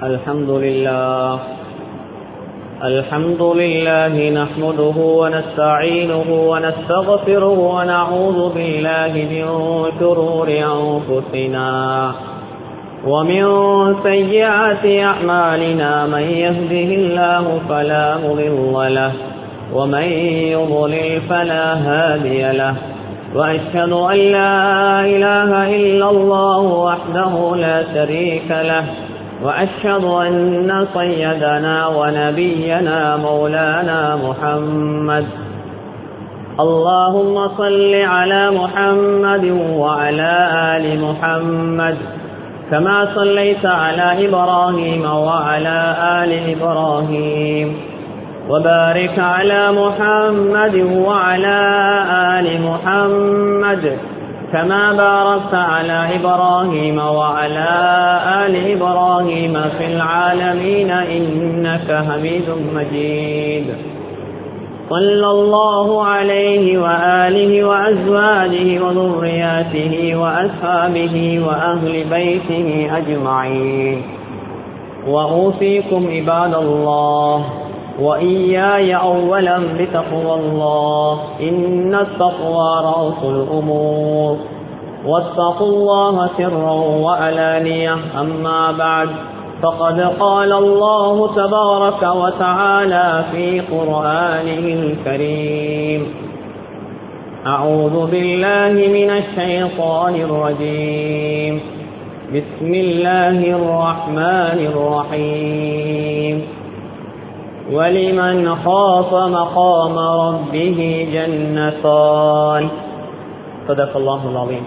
الحمد لله الحمد لله نحمده ونستعينه ونستغفره ونعوذ بالله من شرور أنفسنا ومن سيئات أعمالنا من يهده الله فلا مضل له ومن يضلل فلا هادي له وأشهد أن لا إله إلا الله وحده لا شريك له وأشهد أن سيدنا ونبينا مولانا محمد اللهم صل على محمد وعلى آل محمد كما صليت على إبراهيم وعلى آل إبراهيم وبارك على محمد وعلى آل محمد كما باركت على إبراهيم وعلى آل إبراهيم في العالمين إنك حميد مجيد صلى الله عليه وآله وأزواجه وذرياته وأصحابه وأهل بيته أجمعين وأوصيكم عباد الله وإياي أولا بتقوى الله إن التقوى رأس الأمور واتقوا الله سرا وعلانية أما بعد فقد قال الله تبارك وتعالى في قرآنه الكريم أعوذ بالله من الشيطان الرجيم بسم الله الرحمن الرحيم ولمن خاف مقام ربه جنتان صدق الله العظيم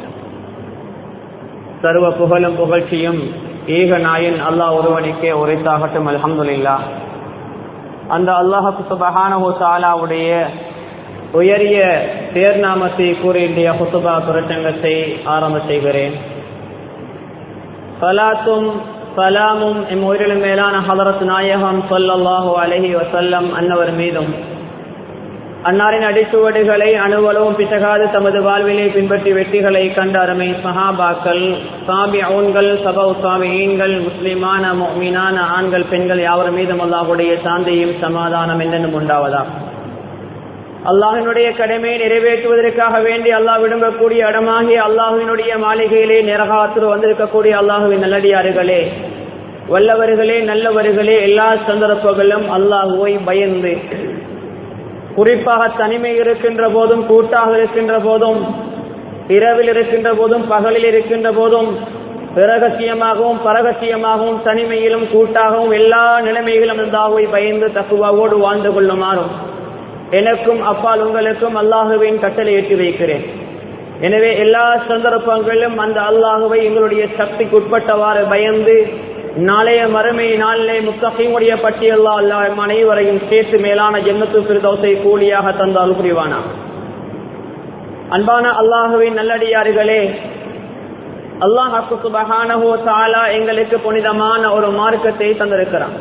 சர்வ புகழும் புகழ்ச்சியும் ஏக நாயன் அல்லாஹ் ஒருவனுக்கே உரைத்தாகட்டும் அல்ஹம்துலில்லா அந்த அல்லாஹு சுபஹானஹு தாலாவுடைய உயரிய தேர்நாமத்தை கூறிய ஹுசுபா பிரச்சங்கத்தை ஆரம்ப செய்கிறேன் சலாத்தும் சலாமும் எம் உயிரிலும் மேலான ஹதரத் நாயகம் சொல்லல்லாஹு அலஹி வசல்லம் அன்னவர் மீதும் அன்னாரின் அடிச்சுவடுகளை அணுவலவும் பிசகாது தமது வாழ்விலே பின்பற்றி வெற்றிகளை கண்ட அருமை சஹாபாக்கள் சாபி அவுன்கள் சபௌ சாமியீன்கள் முஸ்லிமான மீனான ஆண்கள் பெண்கள் யாவர் மீதும் அல்லாஹுடைய சாந்தியும் சமாதானம் என்றென்னும் உண்டாவதா அல்லாஹினுடைய கடமையை நிறைவேற்றுவதற்காக வேண்டி அல்லாஹ் விரும்பக்கூடிய இடமாகிய அல்லாஹுவினுடைய மாளிகையிலே நிறகாத்து வந்திருக்கக்கூடிய அல்லாஹுவின் நல்லடியாறுகளே வல்லவர்களே நல்லவர்களே எல்லா சந்தர்ப்பங்களும் அல்லாஹுவை பயந்து குறிப்பாக தனிமை இருக்கின்ற போதும் கூட்டாக இருக்கின்ற போதும் இரவில் இருக்கின்ற போதும் பகலில் இருக்கின்ற போதும் பிரகசியமாகவும் பரகசியமாகவும் தனிமையிலும் கூட்டாகவும் எல்லா நிலைமைகளும் அல்லாஹுவை பயந்து தக்குவாவோடு வாழ்ந்து கொள்ளுமாறும் எனக்கும் அப்பால் உங்களுக்கும் அல்லாஹுவின் கட்டளை ஏற்றி வைக்கிறேன் எனவே எல்லா சந்தர்ப்பங்களிலும் அந்த அல்லாஹுவை எங்களுடைய சக்திக்கு உட்பட்டவாறு பயந்து நாளைய மறுமை நாளிலே முத்தகையுடைய பட்டியல்லா அல்லா அனைவரையும் சேர்த்து மேலான ஜென்னத்து பிரதோசை கூலியாக தந்தால் புரிவானா அன்பான அல்லாஹுவின் நல்லடியார்களே அல்லாஹாக்கு சுபகானஹோ தாலா எங்களுக்கு புனிதமான ஒரு மார்க்கத்தை தந்திருக்கிறான்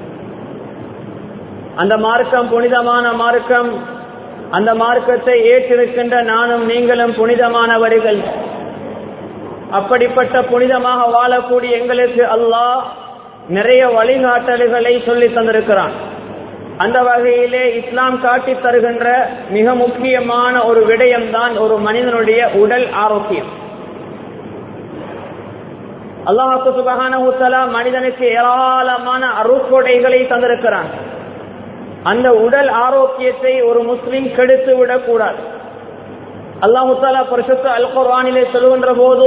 அந்த மார்க்கம் புனிதமான மார்க்கம் அந்த மார்க்கத்தை ஏற்றிருக்கின்ற நானும் நீங்களும் புனிதமானவர்கள் அப்படிப்பட்ட புனிதமாக வாழக்கூடிய எங்களுக்கு அல்லாஹ் நிறைய வழிகாட்டல்களை சொல்லி தந்திருக்கிறான் அந்த வகையிலே இஸ்லாம் காட்டி தருகின்ற மிக முக்கியமான ஒரு விடயம்தான் ஒரு மனிதனுடைய உடல் ஆரோக்கியம் அல்லாஹு சுபகான மனிதனுக்கு ஏராளமான அருக்கொடைகளை தந்திருக்கிறான் அந்த உடல் ஆரோக்கியத்தை ஒரு முஸ்லிம் கெடுத்து விடக்கூடாது அல்லாஹு தாலா பரிசுத்த அல் குர்ஆனிலே சொல்லுகின்ற போது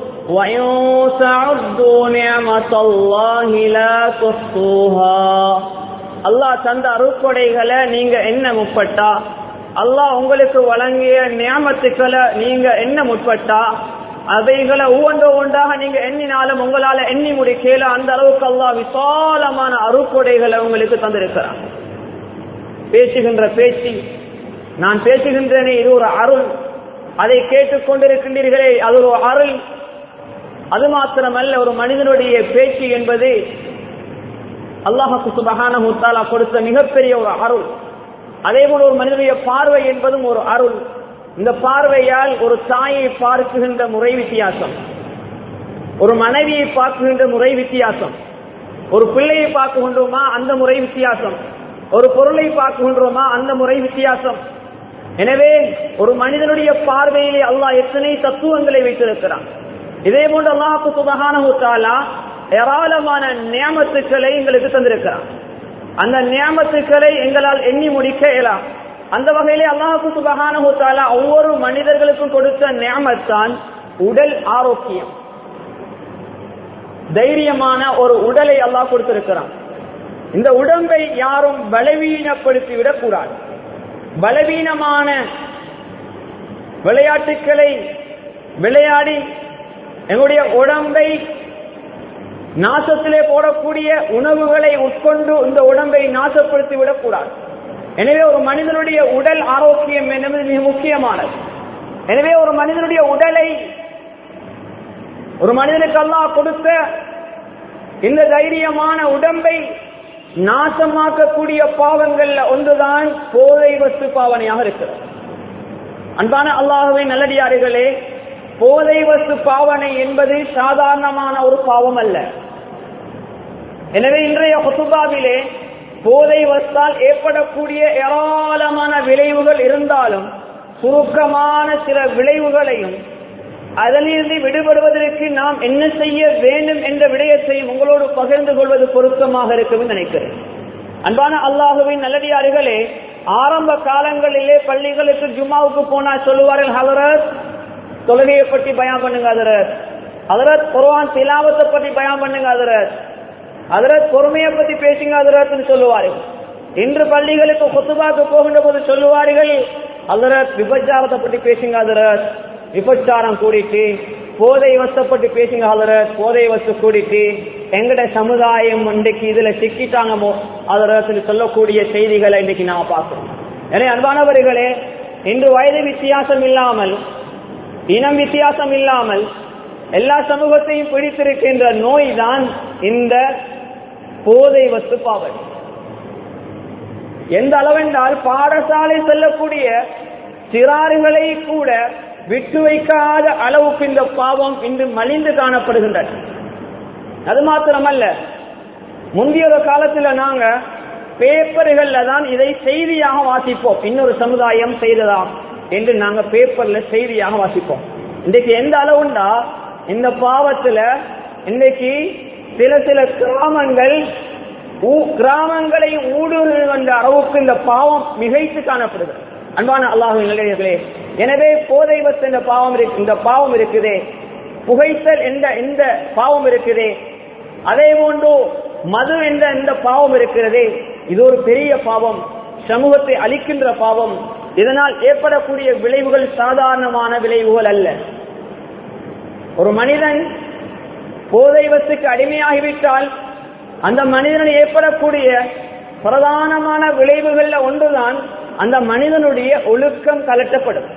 அல்லாஹ் தந்த அருக்கொடைகளை நீங்க என்ன முற்பட்டா அல்லாஹ் உங்களுக்கு வழங்கிய நியமத்துக்களை நீங்க என்ன முற்பட்டா அவைகளை ஒவ்வொன்று ஒன்றாக நீங்க எண்ணினாலும் உங்களால எண்ணி முடிக்கல அந்த அளவுக்கு அல்லாஹ் விசாலமான அருக்கொடைகளை உங்களுக்கு தந்திருக்கிறான் பேசுகின்ற பேச்சு நான் பேசுகின்றேனே இது ஒரு அருள் அதை கேட்டுக் கொண்டிருக்கின்றீர்களே அது ஒரு அருள் அது மாத்திரமல்ல ஒரு மனிதனுடைய பேச்சு என்பது அல்லாஹு சுபகான முத்தாலா கொடுத்த மிகப்பெரிய ஒரு அருள் அதே போல ஒரு மனிதனுடைய பார்வை என்பதும் ஒரு அருள் இந்த பார்வையால் ஒரு தாயை பார்க்குகின்ற முறை வித்தியாசம் ஒரு மனைவியை பார்க்குகின்ற முறை வித்தியாசம் ஒரு பிள்ளையை பார்க்கின்றோமா அந்த முறை வித்தியாசம் ஒரு பொருளை பார்க்கின்றோமா அந்த முறை வித்தியாசம் எனவே ஒரு மனிதனுடைய பார்வையிலே அல்லாஹ் எத்தனை தத்துவங்களை வைத்திருக்கிறான் இதே போன்று அல்லாஹு சுபகான ஏராளமான நியமத்துக்களை எங்களுக்கு தந்திருக்கிறான் அந்த நியமத்துக்களை எங்களால் எண்ணி முடிக்க இயலாம் அந்த வகையிலே அல்லாஹு சுபகான ஒவ்வொரு மனிதர்களுக்கும் கொடுத்த நியமத்தான் உடல் ஆரோக்கியம் தைரியமான ஒரு உடலை அல்லாஹ் கொடுத்திருக்கிறான் இந்த உடம்பை யாரும் பலவீனப்படுத்தி விடக்கூடாது பலவீனமான விளையாட்டுக்களை விளையாடி எங்களுடைய உடம்பை நாசத்திலே போடக்கூடிய உணவுகளை உட்கொண்டு இந்த உடம்பை நாசப்படுத்தி விடக்கூடாது எனவே ஒரு மனிதனுடைய உடல் ஆரோக்கியம் என்பது மிக முக்கியமானது எனவே ஒரு மனிதனுடைய உடலை ஒரு மனிதனுக்கு அல்லாஹ் கொடுத்த இந்த தைரியமான உடம்பை நாசமாக்கக்கூடிய பாவங்கள்ல ஒன்றுதான் போதை வஸ்து பாவனையாக இருக்கிறது அன்பான அல்லாஹுவை நல்லடியார்களே போதை வஸ்து பாவனை என்பது சாதாரணமான ஒரு பாவம் அல்ல எனவே இன்றைய ஹொசுபாவிலே போதை வஸ்தால் ஏற்படக்கூடிய ஏராளமான விளைவுகள் இருந்தாலும் சுருக்கமான சில விளைவுகளையும் அதிலிருந்து விடுபடுவதற்கு நாம் என்ன செய்ய வேண்டும் என்ற விடயத்தை உங்களோடு பகிர்ந்து கொள்வது பொருத்தமாக இருக்கும் நினைக்கிறேன் அன்பான அல்லாஹுவின் நல்லடியார்களே ஆரம்ப காலங்களிலே பள்ளிகளுக்கு ஜும்மாவுக்கு போனா சொல்லுவார்கள் ஹலரத் தொழுகையை பற்றி பயம் பண்ணுங்க அதரத் அதரத் குர்ஆன் திலாவத்தை பற்றி பயம் பண்ணுங்க அதரத் அதரத் பொறுமையை பத்தி பேசுங்க அதரத்னு சொல்லுவார்கள் இன்று பள்ளிகளுக்கு கொத்துபாக்கு போகின்ற போது சொல்லுவார்கள் அதரத் விபச்சாரத்தை பற்றி பேசுங்க அதரத் விபச்சாரம் கூடிட்டு போதை வசப்பட்டு பேசுங்க அதரத் போதை வசு கூடிட்டு எங்கட சமுதாயம் இன்றைக்கு இதுல சிக்கிட்டாங்க அதரத்துல சொல்லக்கூடிய செய்திகளை இன்னைக்கு நாம பார்க்கிறோம் எனவே அன்பானவர்களே இன்று வயது வித்தியாசம் இல்லாமல் இனம் வித்தியாசம் இல்லாமல் எல்லா சமூகத்தையும் பிடித்திருக்கின்ற நோய் தான் இந்த போதை வஸ்து பாவனை எந்த அளவென்றால் பாடசாலை செல்லக்கூடிய சிறாறுகளை கூட விட்டு வைக்காத அளவுக்கு இந்த பாவம் இன்று மலிந்து காணப்படுகின்றன அது மாத்திரமல்ல முந்தைய ஒரு காலத்துல நாங்க பேப்பர்கள்ல தான் இதை செய்தியாக வாசிப்போம் இன்னொரு சமுதாயம் செய்ததாம் என்று நாங்க பேப்பர்ல செய்தியாக வாசிப்போம் இன்றைக்கு எந்த அளவுண்டா இந்த பாவத்துல இன்னைக்கு சில சில கிராமங்கள் கிராமங்களை ஊடுருவந்த அளவுக்கு இந்த பாவம் மிகைத்து காணப்படுகிறது அன்பான அல்லாஹு நிலையர்களே எனவே போதை வத்து இந்த பாவம் இருக்கு இந்த பாவம் இருக்குதே புகைத்தல் என்ற இந்த பாவம் இருக்குதே அதே போன்று மது என்ற இந்த பாவம் இருக்கிறதே இது ஒரு பெரிய பாவம் சமூகத்தை அளிக்கின்ற பாவம் இதனால் ஏற்படக்கூடிய விளைவுகள் சாதாரணமான விளைவுகள் அல்ல ஒரு மனிதன் போதை வத்துக்கு அடிமையாகிவிட்டால் அந்த மனிதன் ஏற்படக்கூடிய பிரதானமான விளைவுகள்ல ஒன்றுதான் அந்த மனிதனுடைய ஒழுக்கம் கலட்டப்படும்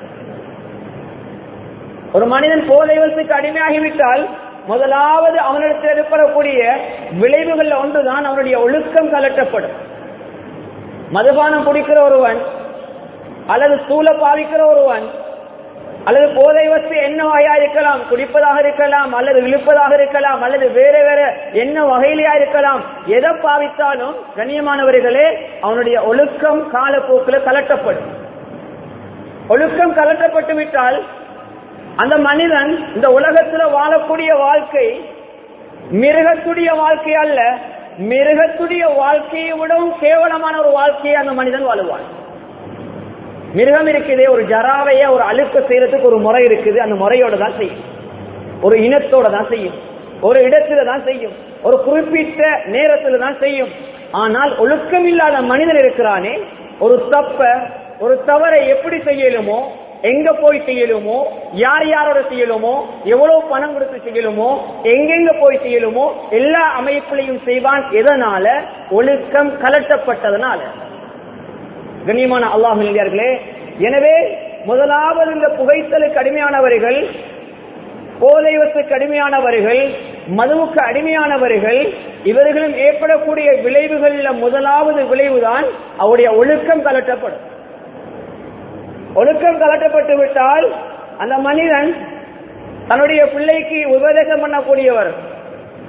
ஒரு மனிதன் போதை வத்துக்கு அடிமையாகிவிட்டால் முதலாவது அவனிடத்தில் ஏற்படக்கூடிய விளைவுகள்ல ஒன்றுதான் அவனுடைய ஒழுக்கம் கலட்டப்படும் மதுபானம் குடிக்கிற ஒருவன் அல்லது ஸ்தூல பாவிக்கிற ஒருவன் அல்லது போதை வஸ்து என்ன வகையா இருக்கலாம் குடிப்பதாக இருக்கலாம் அல்லது இழுப்பதாக இருக்கலாம் அல்லது வேற வேற என்ன வகையிலையா இருக்கலாம் எதை பாவித்தாலும் கண்ணியமானவர்களே அவனுடைய ஒழுக்கம் காலப்போக்கில் கலட்டப்படும் ஒழுக்கம் கலட்டப்பட்டு விட்டால் அந்த மனிதன் இந்த உலகத்துல வாழக்கூடிய வாழ்க்கை மிருகத்துடைய வாழ்க்கை அல்ல மிருகத்துடைய வாழ்க்கையை விடவும் கேவலமான ஒரு வாழ்க்கையை அந்த மனிதன் வாழுவான் மிருகம் இருக்குதே ஒரு ஜராவைய ஒரு அழுக்க செய்யறதுக்கு ஒரு முறை இருக்குது அந்த முறையோட தான் செய்யும் ஒரு இனத்தோட தான் செய்யும் ஒரு இடத்துல தான் செய்யும் ஒரு குறிப்பிட்ட நேரத்துல தான் செய்யும் ஆனால் ஒழுக்கம் இல்லாத மனிதன் இருக்கிறானே ஒரு தப்ப ஒரு தவறை எப்படி செய்யலுமோ எங்க போய் செய்யலுமோ யார் யாரோட செய்யலுமோ எவ்வளவு பணம் கொடுத்து செய்யலுமோ எங்கெங்க போய் செய்யலுமோ எல்லா அமைப்புலையும் செய்வான் எதனால ஒழுக்கம் கலட்டப்பட்டதனால கண்ணியமான அல்லாஹர்களே எனவே முதலாவது இந்த புகைத்தலுக்கு அடிமையானவர்கள் போதைவத்துக்கு அடிமையானவர்கள் மதுவுக்கு அடிமையானவர்கள் இவர்களும் ஏற்படக்கூடிய விளைவுகளில் முதலாவது விளைவுதான் அவருடைய ஒழுக்கம் கலட்டப்படும் ஒழுக்கம் கலட்டப்பட்டு விட்டால் அந்த மனிதன் தன்னுடைய பிள்ளைக்கு உபதேசம் பண்ணக்கூடியவர்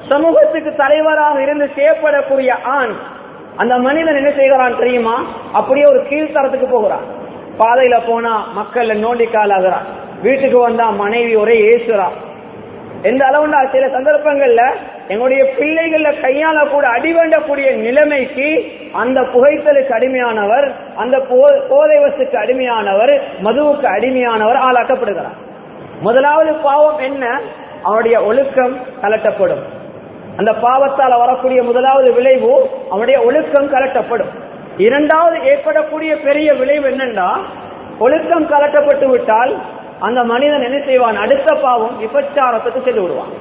சமூகத்துக்கு தலைவராக இருந்து செய்யப்படக்கூடிய ஆண் அந்த மனிதன் என்ன செய்கிறான் தெரியுமா அப்படியே ஒரு கீழ்த்தரத்துக்கு போகிறான் பாதையில போனா மக்கள்ல நோண்டி காலாகிறான் வீட்டுக்கு வந்தா மனைவி ஒரே ஏசுறான் எந்த அளவுண்டா சில சந்தர்ப்பங்கள்ல எங்களுடைய பிள்ளைகள கையால கூட அடிவேண்டக்கூடிய நிலைமைக்கு அந்த புகைத்தலுக்கு அடிமையானவர் அந்த போ- போதை வசுக்கு அடிமையானவர் மதுவுக்கு அடிமையானவர் ஆளாக்கப்படுகிறார் முதலாவது பாவம் என்ன அவனுடைய ஒழுக்கம் கலட்டப்படும் அந்த பாவத்தால் வரக்கூடிய முதலாவது விளைவு அவனுடைய ஒழுக்கம் கலட்டப்படும் இரண்டாவது ஏற்படக்கூடிய பெரிய விளைவு என்னன்னா ஒழுக்கம் கலட்டப்பட்டு விட்டால் அந்த மனிதன் என்ன செய்வான் அடுத்த பாவம் விபச்சாரத்துக்கு சென்று விடுவான்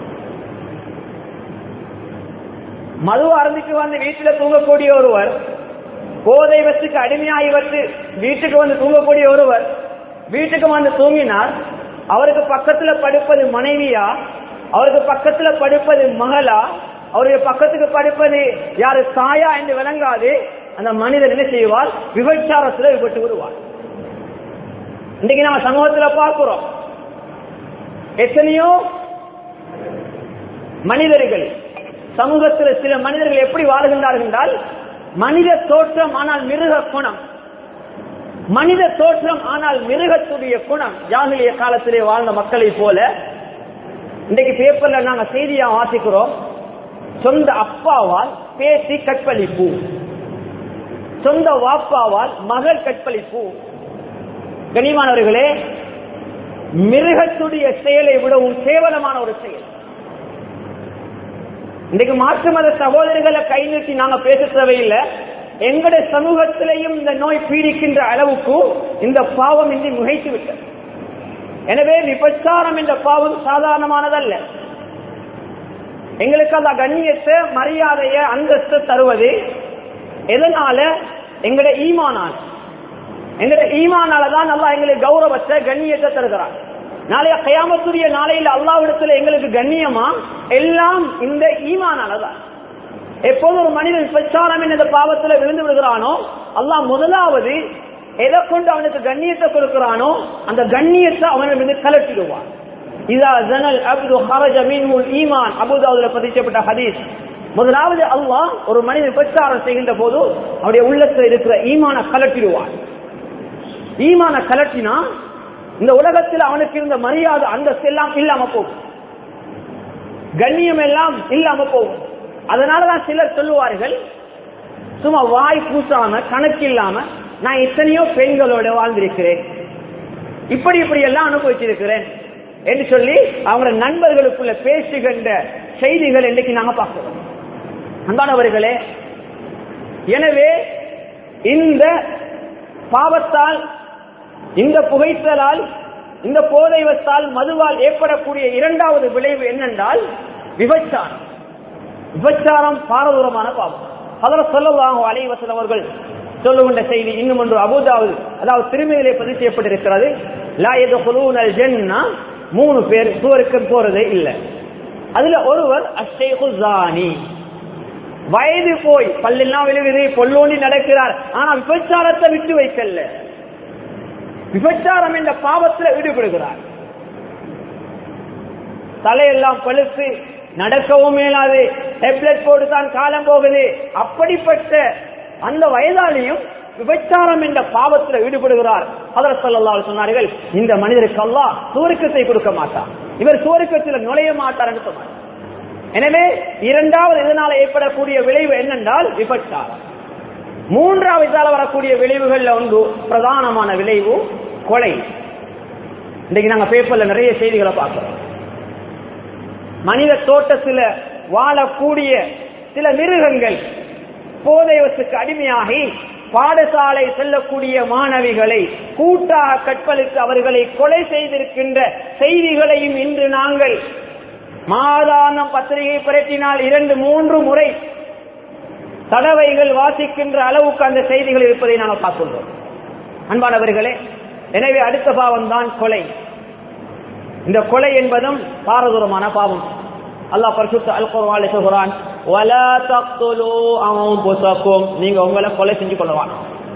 மது அருந்திக்கு வந்து வீட்டுல தூங்கக்கூடிய ஒருவர் போதை வச்சுக்கு அடிமையாகி வந்து வீட்டுக்கு வந்து தூங்கக்கூடிய ஒருவர் வீட்டுக்கு வந்து தூங்கினார் அவருக்கு பக்கத்துல படுப்பது மனைவியா அவருக்கு பக்கத்துல படுப்பது மகளா அவருடைய பக்கத்துக்கு படுப்பது யாரு தாயா என்று விளங்காது அந்த மனிதன் என்ன செய்வார் விபச்சாரத்துல விபட்டு விடுவார் இன்னைக்கு நம்ம சமூகத்துல பார்க்கிறோம் எத்தனையோ மனிதர்கள் சமூகத்தில் சில மனிதர்கள் எப்படி வாழுகின்றார்கள் என்றால் மனித தோற்றம் ஆனால் மிருக குணம் மனித தோற்றம் ஆனால் மிருகத்துடைய குணம் ஜாகிலிய காலத்திலே வாழ்ந்த மக்களை போல இன்றைக்கு பேப்பர்ல நாங்க செய்தியா வாசிக்கிறோம் சொந்த அப்பாவால் பேசி கற்பழிப்பு சொந்த வாப்பாவால் மகள் கற்பழிப்பு கனிமானவர்களே மிருகத்துடைய செயலை விடவும் கேவலமான ஒரு செயல் இன்னைக்கு மாற்று மத சகோதரிகளை கை நீட்டி நாங்க பேச தேவையில்லை எங்களுடைய சமூகத்திலையும் இந்த நோய் பீடிக்கின்ற அளவுக்கு இந்த பாவம் இன்றி முகைத்து விட்டது எனவே விபச்சாரம் என்ற பாவம் சாதாரணமானதல்ல எங்களுக்கு அந்த கண்ணியத்தை மரியாதைய அந்தஸ்து தருவது எதனால எங்களுடைய ஈமானால எங்களுடைய ஈமானால தான் நல்லா எங்களுக்கு கௌரவத்தை கண்ணியத்தை தருகிறார் நாளைய கயாமத்துடைய நாளையில் அல்லாவிடத்துல எங்களுக்கு கண்ணியமா எல்லாம் இந்த ஈமானாலதான் எப்போது ஒரு மனிதன் பிரச்சாரம் என்ற பாவத்துல விழுந்து விடுகிறானோ அல்லாஹ் முதலாவது எதை கொண்டு அவனுக்கு கண்ணியத்தை கொடுக்கிறானோ அந்த கண்ணியத்தை அவனிடமிருந்து கலட்டிடுவான் இதா ஜனல் அப்து ஹரஜ மீன்முல் ஈமான் அபுதாவுல பதிக்கப்பட்ட ஹதீஸ் முதலாவது அல்லாஹ் ஒரு மனிதன் பிரச்சாரம் செய்கின்ற போது அவருடைய உள்ளத்தில் இருக்கிற ஈமான கலட்டிடுவான் ஈமான கலட்டினா இந்த உலகத்தில் அவனுக்கு இருந்த மரியாதை அந்தஸ்து எல்லாம் இல்லாம போகும் கண்ணியம் எல்லாம் இல்லாம போகும் அதனாலதான் சிலர் சொல்லுவார்கள் சும்மா வாய் பூசாம கணக்கு இல்லாம நான் எத்தனையோ பெண்களோட வாழ்ந்திருக்கிறேன் இப்படி இப்படி எல்லாம் அனுபவிச்சிருக்கிறேன் என்று சொல்லி அவங்க நண்பர்களுக்குள்ள பேசுகின்ற செய்திகள் இன்னைக்கு நாங்க பார்க்கிறோம் அன்பானவர்களே எனவே இந்த பாவத்தால் இந்த புகைத்தலால் இந்த போதை வத்தால் மதுவால் ஏற்படக்கூடிய இரண்டாவது விளைவு என்னென்றால் விபச்சாரம் விபச்சாரம் பாரதூரமான பாவம் அதில் சொல்லலாம் அலைவசன் அவர்கள் சொல்லுகின்ற செய்தி இன்னும் ஒன்று அபுதாவது அதாவது திருமையிலே பதிவு செய்யப்பட்டிருக்கிறது லாயது குலூனல் ஜென்னா மூணு பேர் சுவருக்கு போறதே இல்லை அதுல ஒருவர் அஷேகுசானி வயது போய் பல்லெல்லாம் விழுகுது பொல்லோண்டி நடக்கிறார் ஆனா விபச்சாரத்தை விட்டு வைக்கல விபச்சாரம் என்ற பாவத்தில் ஈடுபடுகிறார் தலையெல்லாம் பழுத்து நடக்கவும் மேலாது டெப்லெட் போட்டு தான் காலம் போகுது அப்படிப்பட்ட அந்த வயதாளியும் விபச்சாரம் என்ற பாவத்தில் ஈடுபடுகிறார் அதர் சொல்லலாம் சொன்னார்கள் இந்த மனிதருக்கு அல்லாஹ் சூருக்கத்தை கொடுக்க மாட்டார் இவர் சூருக்கத்தில் நுழைய மாட்டார் என்று சொன்னார் எனவே இரண்டாவது இதனால ஏற்படக்கூடிய விளைவு என்னென்றால் விபச்சாரம் மூன்றாவது இதால வரக்கூடிய விளைவுகள்ல ஒன்று பிரதானமான விளைவு கொலை இன்னைக்கு நாங்க பேப்பர்ல நிறைய செய்திகளை பார்க்கிறோம் மனித தோட்டத்தில் வாழக்கூடிய சில மிருகங்கள் போதைவசுக்கு அடிமையாகி பாடசாலை செல்லக்கூடிய மாணவிகளை கூட்டாக கற்பழித்து அவர்களை கொலை செய்திருக்கின்ற செய்திகளையும் இன்று நாங்கள் மாதாந்தம் பத்திரிகை புரட்டினால் இரண்டு மூன்று முறை தடவைகள் வாசிக்கின்ற அளவுக்கு அந்த செய்திகள் இருப்பதை நாங்கள் பார்த்துள்ளோம் அன்பானவர்களே எனவே அடுத்த பாவம் தான் கொலை இந்த கொலை என்பதும் பாரதூரமான பாவம் அல்லாஹ் பரிசுத்த அல் குர்ஆனில் சொல்கிறான் வலா தக்துலு அன்ஃபுஸக்கும் நீங்க உங்களை கொலை செஞ்சு கொள்ளவான்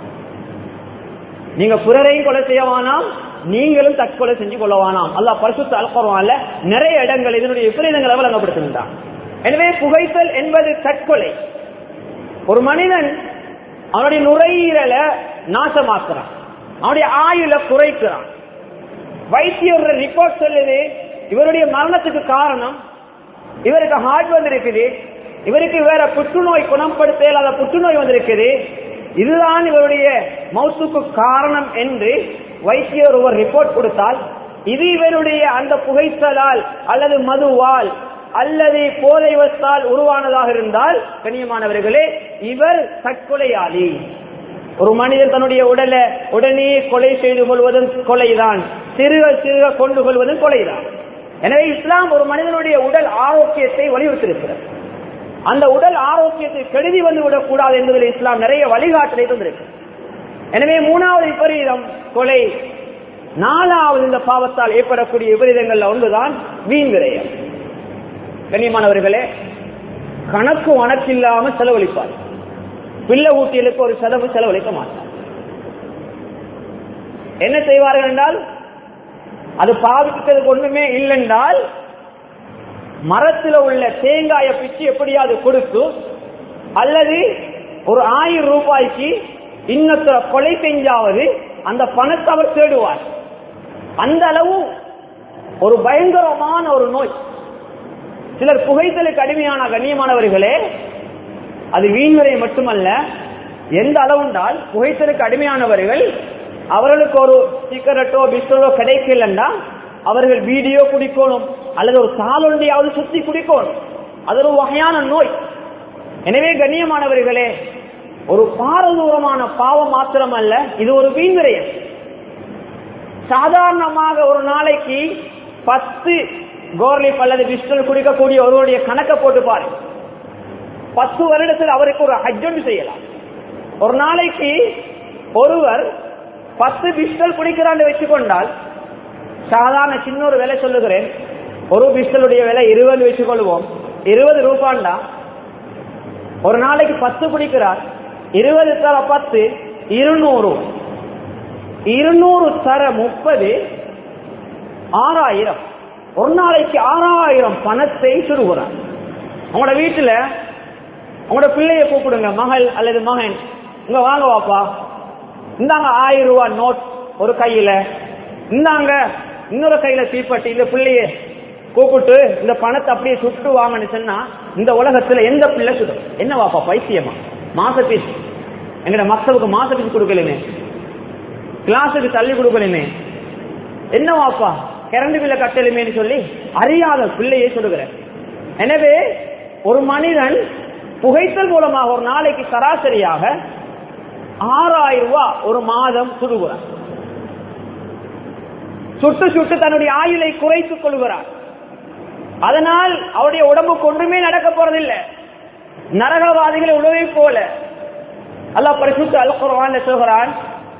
நீங்க பிறரையும் கொலை செய்யவானாம் நீங்களும் தற்கொலை செஞ்சு கொள்ளவானாம் அல்லாஹ் பரிசுத்த அல் குர்ஆன்ல நிறைய இடங்கள் இதனுடைய விபரீதங்களை விளங்கப்படுத்துகின்றான் எனவே புகைத்தல் என்பது தற்கொலை ஒரு மனிதன் அவனுடைய நுரையீரலை நாசமாக்குறான் அவனுடைய ஆயுள குறைக்கிறான் வைத்தியர் ரிப்போர்ட் சொல்லுது இவருடைய மரணத்துக்கு காரணம் இவருக்கு ஹார்ட் வந்திருக்குது இவருக்கு வேற புற்றுநோய் குணப்படுத்த இயலாத புற்றுநோய் வந்திருக்குது இதுதான் இவருடைய மௌத்துக்கு காரணம் என்று வைத்தியர் ஒரு ரிப்போர்ட் கொடுத்தால் இது இவருடைய அந்த புகைத்தலால் அல்லது மதுவால் அல்லது போதை வஸ்தால் உருவானதாக இருந்தால் கண்ணியமானவர்களே இவர் தற்கொலையாளி ஒரு மனிதர் தன்னுடைய உடலை உடனே கொலை செய்து கொள்வதும் கொலைதான் சிறுக சிறுக கொண்டு கொள்வதும் கொலைதான் எனவே இஸ்லாம் ஒரு மனிதனுடைய உடல் ஆரோக்கியத்தை வலியுறுத்திருக்கிறது அந்த உடல் ஆரோக்கியத்தை கெடுதி வந்து விடக்கூடாது என்பதில் இஸ்லாம் நிறைய வழிகாட்டலை தந்திருக்கு எனவே மூணாவது விபரீதம் கொலை நாலாவது இந்த பாவத்தால் ஏற்படக்கூடிய விபரீதங்கள்ல ஒன்றுதான் வீண் விரயம் கண்ணியமானவர்களே கணக்கு வணக்கில்லாம செலவழிப்பார் பிள்ளை ஊட்டியலுக்கு ஒரு செலவு செலவழிக்க மாட்டார் என்ன செய்வார்கள் என்றால் அது பாவிக்கிறதுக்கு ஒண்ணுமே இல்லைன்றால் மரத்தில் உள்ள தேங்காயை பிச்சு எப்படியாவது கொடுத்து அல்லது ஒரு ஆயிரம் ரூபாய்க்கு இன்னொருத்தர கொலை செஞ்சாவது அந்த பணத்தை அவர் தேடுவார் அந்த அளவு ஒரு பயங்கரமான ஒரு நோய் சிலர் புகைத்தலுக்கு அடிமையான கண்ணியமானவர்களே அது வீண்முறை மட்டுமல்ல எந்த அளவுண்டால் புகைத்தலுக்கு அடிமையானவர்கள் அவர்களுக்கு ஒரு சிகரெட்டோ பிஸ்கரோ கிடைக்கலன்னா அவர்கள் வீடியோ குடிக்கணும் அல்லது ஒரு சாலொண்டியாவது சுத்தி குடிக்கணும் அது ஒரு வகையான நோய் எனவே கண்ணியமானவர்களே ஒரு பாரதூரமான பாவம் மாத்திரம் அல்ல இது ஒரு வீண்விரயம் சாதாரணமாக ஒரு நாளைக்கு பத்து கோர்லிப் அல்லது பிஸ்டல் குடிக்கக்கூடிய ஒருவருடைய கணக்கை போட்டு பாருங்க பத்து வருடத்தில் அவருக்கு ஒரு ஹஜ்ஜொண்டு செய்யலாம் ஒரு நாளைக்கு ஒருவர் பத்து பிஸ்டல் குடிக்கிறான்னு வச்சுக்கொண்டால் சாதாரண சின்ன ஒரு விலை சொல்லுகிறேன் ஒரு பிஸ்டலுடைய விலை இருபது வச்சுக்கொள்வோம் இருபது ரூபாண்டா ஒரு நாளைக்கு பத்து குடிக்கிறார் இருபது தர பத்து இருநூறு இருநூறு தர முப்பது ஆறாயிரம் ஒரு நாளைக்கு ஆறாயிரம் பணத்தை சுடுகிறார் உங்களோட வீட்டுல உங்களோட பிள்ளைய கூப்பிடுங்க மகள் அல்லது மகன் இங்க வாங்க வாப்பா இந்தாங்க ஆயிரம் ரூபாய் நோட் ஒரு கையில இந்தாங்க இன்னொரு கையில தீப்பட்டி இந்த பிள்ளைய கூப்பிட்டு இந்த பணத்தை அப்படியே சுட்டு வாங்கன்னு சொன்னா இந்த உலகத்துல எந்த பிள்ளை சுடும் என்ன வாப்பா பைத்தியமா மாச பீஸ் எங்கட மக்களுக்கு மாச பீஸ் கொடுக்கலுமே கிளாஸுக்கு தள்ளி கொடுக்கலுமே என்ன வாப்பா கரண்ட் பில்ல கட்டலுமேன்னு சொல்லி அறியாத பிள்ளையை சொல்லுகிறேன் எனவே ஒரு மனிதன் புகைத்தல் மூலமாக ஒரு நாளைக்கு சராசரியாக ஆறாயிரம் ரூபாய் ஒரு மாதம் சுடுகிறார் சுட்டு சுட்டு தன்னுடைய ஆயுளை குறைத்துக் கொள்கிறார் அதனால் அவருடைய உடம்புக்கு ஒன்றுமே நடக்க போறதில்லை நரகவாதிகளை உணவை போல அல்லாஹ் பரிசுத்த அல் குர்ஆன்ல சொல்கிறான்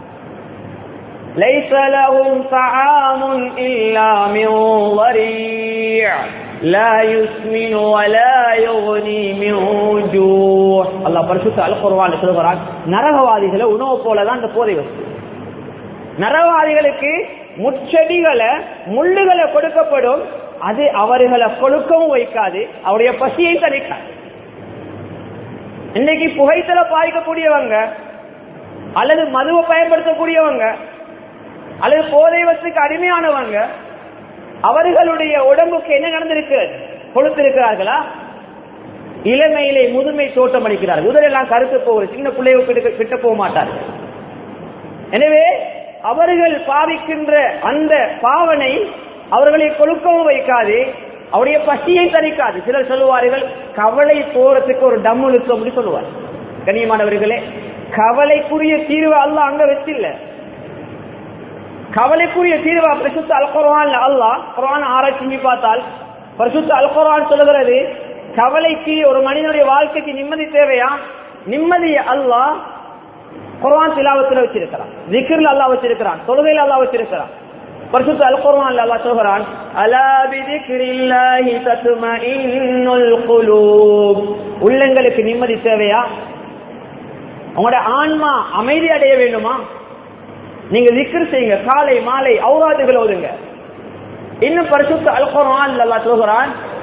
ليس لهم طعام إلا من ضريع لا يسمن ولا يغني من جوع அல்லாஹ் பரிசுத்த அல் குர்ஆன்ல சொல்கிறான் நரகவாதிகளை உணவு போல தான் இந்த போதை வஸ்து நரகவாதிகளுக்கு முச்செடிகளை முள்ளுகளை கொடுக்கப்படும் அது அவர்களை கொடுக்கவும் வைக்காது அவருடைய பசியை தணிக்காது இன்னைக்கு புகைத்தல பாதிக்கக்கூடியவங்க அல்லது மதுவை பயன்படுத்தக்கூடியவங்க அல்லது போதை வசுக்கு அடிமையானவங்க அவர்களுடைய உடம்புக்கு என்ன நடந்திருக்கிறது கொளுத்திருக்கிறார்களா இளமையிலே முதுமை தோட்டம் அளிக்கிறார்கள் உதரெல்லாம் கருத்து போவது சின்ன பிள்ளைகள் கிட்ட போக மாட்டார்கள் எனவே அவர்கள் பாவிக்கின்ற அந்த பாவனை அவர்களை கொழுக்கவும் வைக்காது அவருடைய பசியை தணிக்காது சிலர் சொல்லுவார்கள் கவலை போறதுக்கு ஒரு டம் இருக்கு அப்படி சொல்லுவார் கண்ணியமானவர்களே கவலைக்குரிய தீர்வு அல்ல அங்க வச்சில்ல கவலைக்குரிய தீர்வா பரிசுத்த அல் குர்ஆன் அல்லாஹ் குர்ஆன் ஆராய்ச்சி பண்ணி பார்த்தால் பரிசுத்த அல் குர்ஆன் சொல்லுகிறது கவலைக்கு ஒரு மனிதனுடைய வாழ்க்கைக்கு நிம்மதி தேவையா நிம்மதி அல்லாஹ் குர்ஆன் திலாவத்துல வச்சிருக்கிறான் ஜிக்ர்ல அல்லாஹ் வச்சிருக்கிறான் தொழுகையில அல்லாஹ் வச்சிருக்கிறான் பரிசுத்த அல் குர்ஆன்ல அல்லாஹ் சொல்கிறான் அலா பிதிக்ரில்லாஹி தத்மஇன்னுல் குலூப் உள்ளங்களுக்கு நிம்மதி தேவையா உங்களோட ஆன்மா அமைதி அடைய வேண்டுமா நீங்க திக்ர் செய்யுங்க காலை மாலை ஔராதுகள் ஓதுங்க இன்னும் பரிசுத்த அல் குர்ஆன் அல்லாஹ் சொல்கிறான்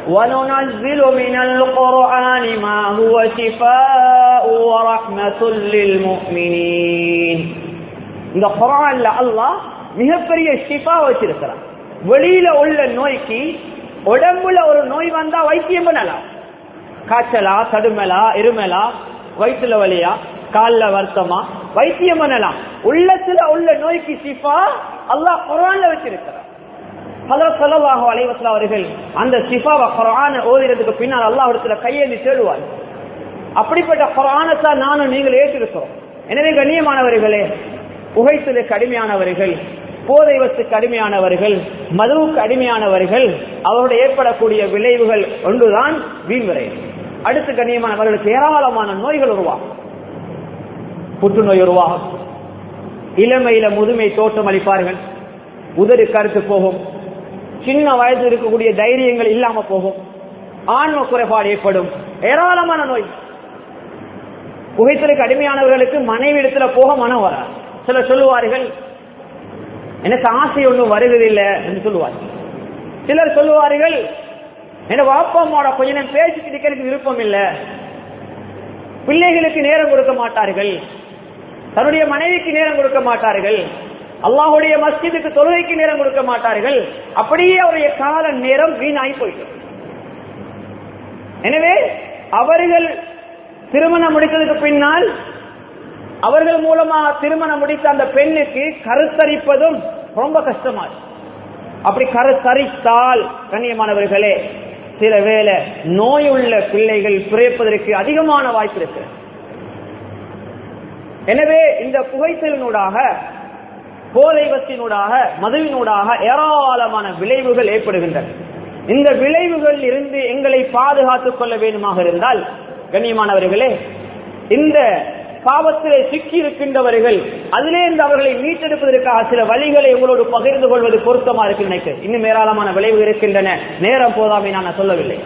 وننزل من القرآن ما هو شفاء ورحمة للمؤمنين இந்த குரான்ல அல்லாஹ் மிகப்பெரிய ஷிஃபா வச்சிருக்கிறான் வெளியில உள்ள நோய்க்கு உடம்புல ஒரு நோய் வந்தா வைத்தியம் பண்ணலாம் காய்ச்சலா தடுமலா இருமலா வயிற்றுல வலியா கால்ல வருத்தமா வைத்தியம் பண்ணலாம் உள்ளத்துல உள்ள நோய்க்கு ஷிஃபா அல்லாஹ் குரான்ல வச்சிருக்கிறான் ஹதரத் ஸல்லல்லாஹு அலைஹி வஸல்லம் அவர்கள் அந்த ஷிஃபாவை குர்ஆனை ஓதுறதுக்கு பின்னால் அல்லாஹ் இடத்துல கையேந்தி தேடுவார் அப்படிப்பட்ட குர்ஆனை தான் நானும் நீங்கள் ஏற்றிருக்கிறோம் எனவே கண்ணியமானவர்களே புகைத்தலுக்கு அடிமையானவர்கள் போதை வசுக்கு அடிமையானவர்கள் மதுவுக்கு அடிமையானவர்கள் அவருடைய ஏற்படக்கூடிய விளைவுகள் ஒன்றுதான் வீண்விரை அடுத்து கண்ணியமானவர்களுக்கு ஏராளமான நோய்கள் உருவாகும் புற்றுநோய் உருவாகும் இளமையில முதுமை தோற்றம் அளிப்பார்கள் உதடு கருத்து போகும் சின்ன வயசு இருக்கக்கூடிய தைரியங்கள் இல்லாம போகும் ஆன்ம குறைபாடு ஏற்படும் ஏராளமான நோய் புகைத்தலுக்கு அடிமையானவர்களுக்கு மனைவி இடத்துல போக மனம் வராது சிலர் சொல்லுவார்கள் எனக்கு ஆசை ஒன்றும் வருவதில்லை என்று சொல்லுவார்கள் சிலர் சொல்லுவார்கள் என் வாப்பா அம்மாவோட கொஞ்ச நேரம் பேசிக்கிட்டு எனக்கு விருப்பம் இல்லை பிள்ளைகளுக்கு நேரம் கொடுக்க மாட்டார்கள் தன்னுடைய மனைவிக்கு நேரம் கொடுக்க மாட்டார்கள் அல்லாஹுடைய மஸ்ஜிதுக்கு தொழுகைக்கு நேரம் கொடுக்க மாட்டார்கள் அப்படியே அவருடைய கால நேரம் வீணாய் போயிடும் எனவே அவர்கள் திருமணம் முடித்ததுக்கு பின்னால் அவர்கள் மூலமா திருமணம் முடித்த அந்த பெண்ணுக்கு கருத்தரிப்பதும் ரொம்ப கஷ்டமா இருக்கு. அப்படி கருத்தரித்தால் கண்ணியமானவர்களே சில வேளை நோயுள்ள பிள்ளைகள் பிறப்பதற்கு அதிகமான வாய்ப்பு இருக்கு எனவே இந்த புகைத்தலினூடாக போதைவத்தினூடாக மதுவினூடாக ஏராளமான விளைவுகள் ஏற்படுகின்றன இந்த விளைவுகள் இருந்து எங்களை பாதுகாத்துக் கொள்ள வேண்டுமாக இருந்தால் கண்ணியமானவர்களே இந்த பாவத்திலே சிக்கி இருக்கின்றவர்கள் அதிலே இருந்து அவர்களை மீட்டெடுப்பதற்காக சில வழிகளை உங்களோடு பகிர்ந்து கொள்வது பொருத்தமா இருக்கு நினைக்கிறேன் இன்னும் ஏராளமான விளைவு இருக்கின்றன நேரம் போதாமை நான் சொல்லவில்லை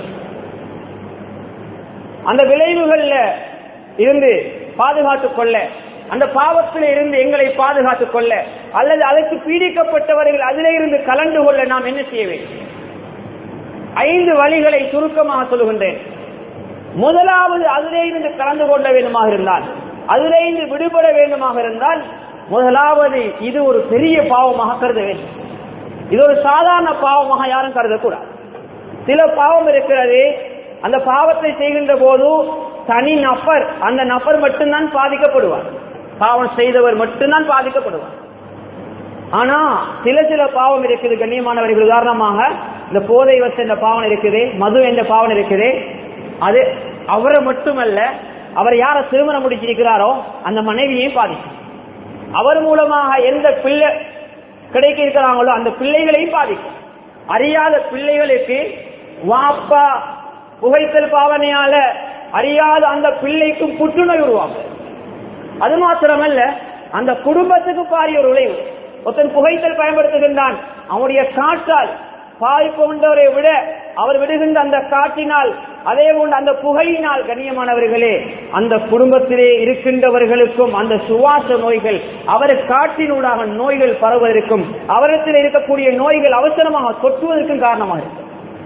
அந்த விளைவுகள்ல இருந்து பாதுகாத்துக் கொள்ள அந்த பாவத்தில இருந்து எங்களை பாதுகாத்துக் கொள்ள அல்லது அதற்கு பீடிக்கப்பட்டவர்கள் அதிலே இருந்து கலந்து கொள்ள நாம் என்ன செய்ய வேண்டும் ஐந்து வழிகளை சுருக்கமாக சொல்லுகின்றேன் முதலாவது அதிலே இருந்து கலந்து கொள்ள வேண்டுமாக இருந்தால் அதிலே இருந்து விடுபட வேண்டுமாக இருந்தால் முதலாவது இது ஒரு பெரிய பாவமாக கருத வேண்டும் இது ஒரு சாதாரண பாவமாக யாரும் கருதக்கூடாது சில பாவம் இருக்கிறது அந்த பாவத்தை செய்கின்ற போது தனி நபர் அந்த நபர் மட்டும்தான் பாதிக்கப்படுவார் பாவம் செய்தவர் மட்டும்தான் பாதிக்கப்படுவார் ஆனா சில சில பாவம் இருக்குது கண்ணியமானவர்கள் உதாரணமாக இந்த போதை வச்ச இந்த பாவம் இருக்குது மது என்ற பாவம் இருக்குது அது அவரை மட்டுமல்ல அவர் யார திருமணம் முடிச்சிருக்கிறாரோ அந்த மனைவியையும் பாதிக்கும் அவர் மூலமாக எந்த பிள்ளை கிடைக்க இருக்கிறாங்களோ அந்த பிள்ளைகளையும் பாதிக்கும் அறியாத பிள்ளைகளுக்கு வாப்பா புகைத்தல் பாவனையால அறியாத அந்த பிள்ளைக்கும் புற்றுநோய் உருவாகும் அது மாத்திரமல்ல அந்த குடும்பத்துக்கு பாரிய ஒரு விளைவு ஒருத்தன் புகைத்தல் பயன்படுத்துகின்றான் அவனுடைய காற்றால் பாதிப்பு கொண்டவரை விட அவர் விடுகின்ற அந்த காற்றினால் அதே போன்று அந்த புகையினால் கண்ணியமானவர்களே அந்த குடும்பத்திலே இருக்கின்றவர்களுக்கும் அந்த சுவாச நோய்கள் அவர் காற்றினூடாக நோய்கள் பரவுவதற்கும் அவரிடத்தில் இருக்கக்கூடிய நோய்கள் அவசரமாக தொற்றுவதற்கும் காரணமாக இருக்கும்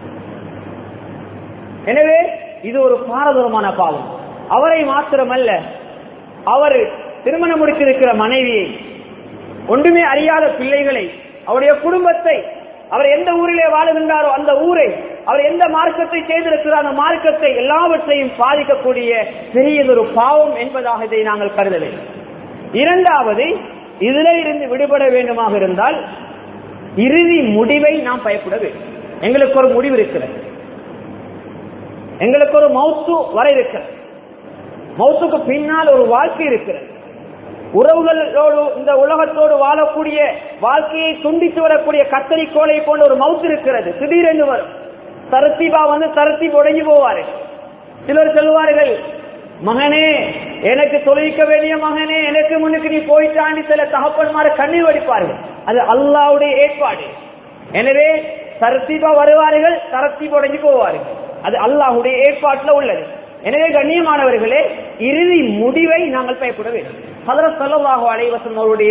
எனவே இது ஒரு பாரதூரமான பாவம் அவரை மாத்திரமல்ல அவர் திருமணம் முடித்திருக்கிற மனைவியை ஒன்றுமே அறியாத பிள்ளைகளை அவருடைய குடும்பத்தை அவர் எந்த ஊரிலே வாழுகின்றாரோ அந்த ஊரை அவர் எந்த மார்க்கத்தை செய்திருக்கிறார் அந்த மார்க்கத்தை எல்லாவற்றையும் பாதிக்கக்கூடிய பெரியதொரு பாவம் என்பதாக இதை நாங்கள் கருத வேண்டும் இரண்டாவது இதிலே இருந்து விடுபட வேண்டுமாக இருந்தால் இறுதி முடிவை நாம் பயப்பட வேண்டும் எங்களுக்கு ஒரு முடிவு இருக்கிறது எங்களுக்கு ஒரு மௌத்து வர இருக்கிறது மௌத்துக்கு பின்னால் ஒரு வாழ்க்கை இருக்கிறது உறவுகளோடு இந்த உலகத்தோடு வாழக்கூடிய வாழ்க்கையை துண்டித்து வரக்கூடிய கத்தரிக்கோளை போன்ற ஒரு மவுத்து இருக்கிறது திடீரென்று வரும் தரத்தீபா வந்து தரத்தீப் உடைஞ்சு போவாரு சிலர் சொல்லுவார்கள் மகனே எனக்கு தொழிக்க வேண்டிய மகனே எனக்கு முன்னுக்கு நீ போயிட்டாண்டி சில தகப்பன்மார கண்ணீர் வடிப்பார்கள் அது அல்லாவுடைய ஏற்பாடு எனவே தரத்தீபா வருவார்கள் தரத்தீப் உடைஞ்சு போவார்கள் அது அல்லாஹுடைய ஏற்பாட்டில் உள்ளது எனவே கண்ணியமானவர்களே இறுதி முடிவை நாங்கள் பயப்பட வேண்டும் ஹதரத் சல்லாஹு அலைவசம் அவருடைய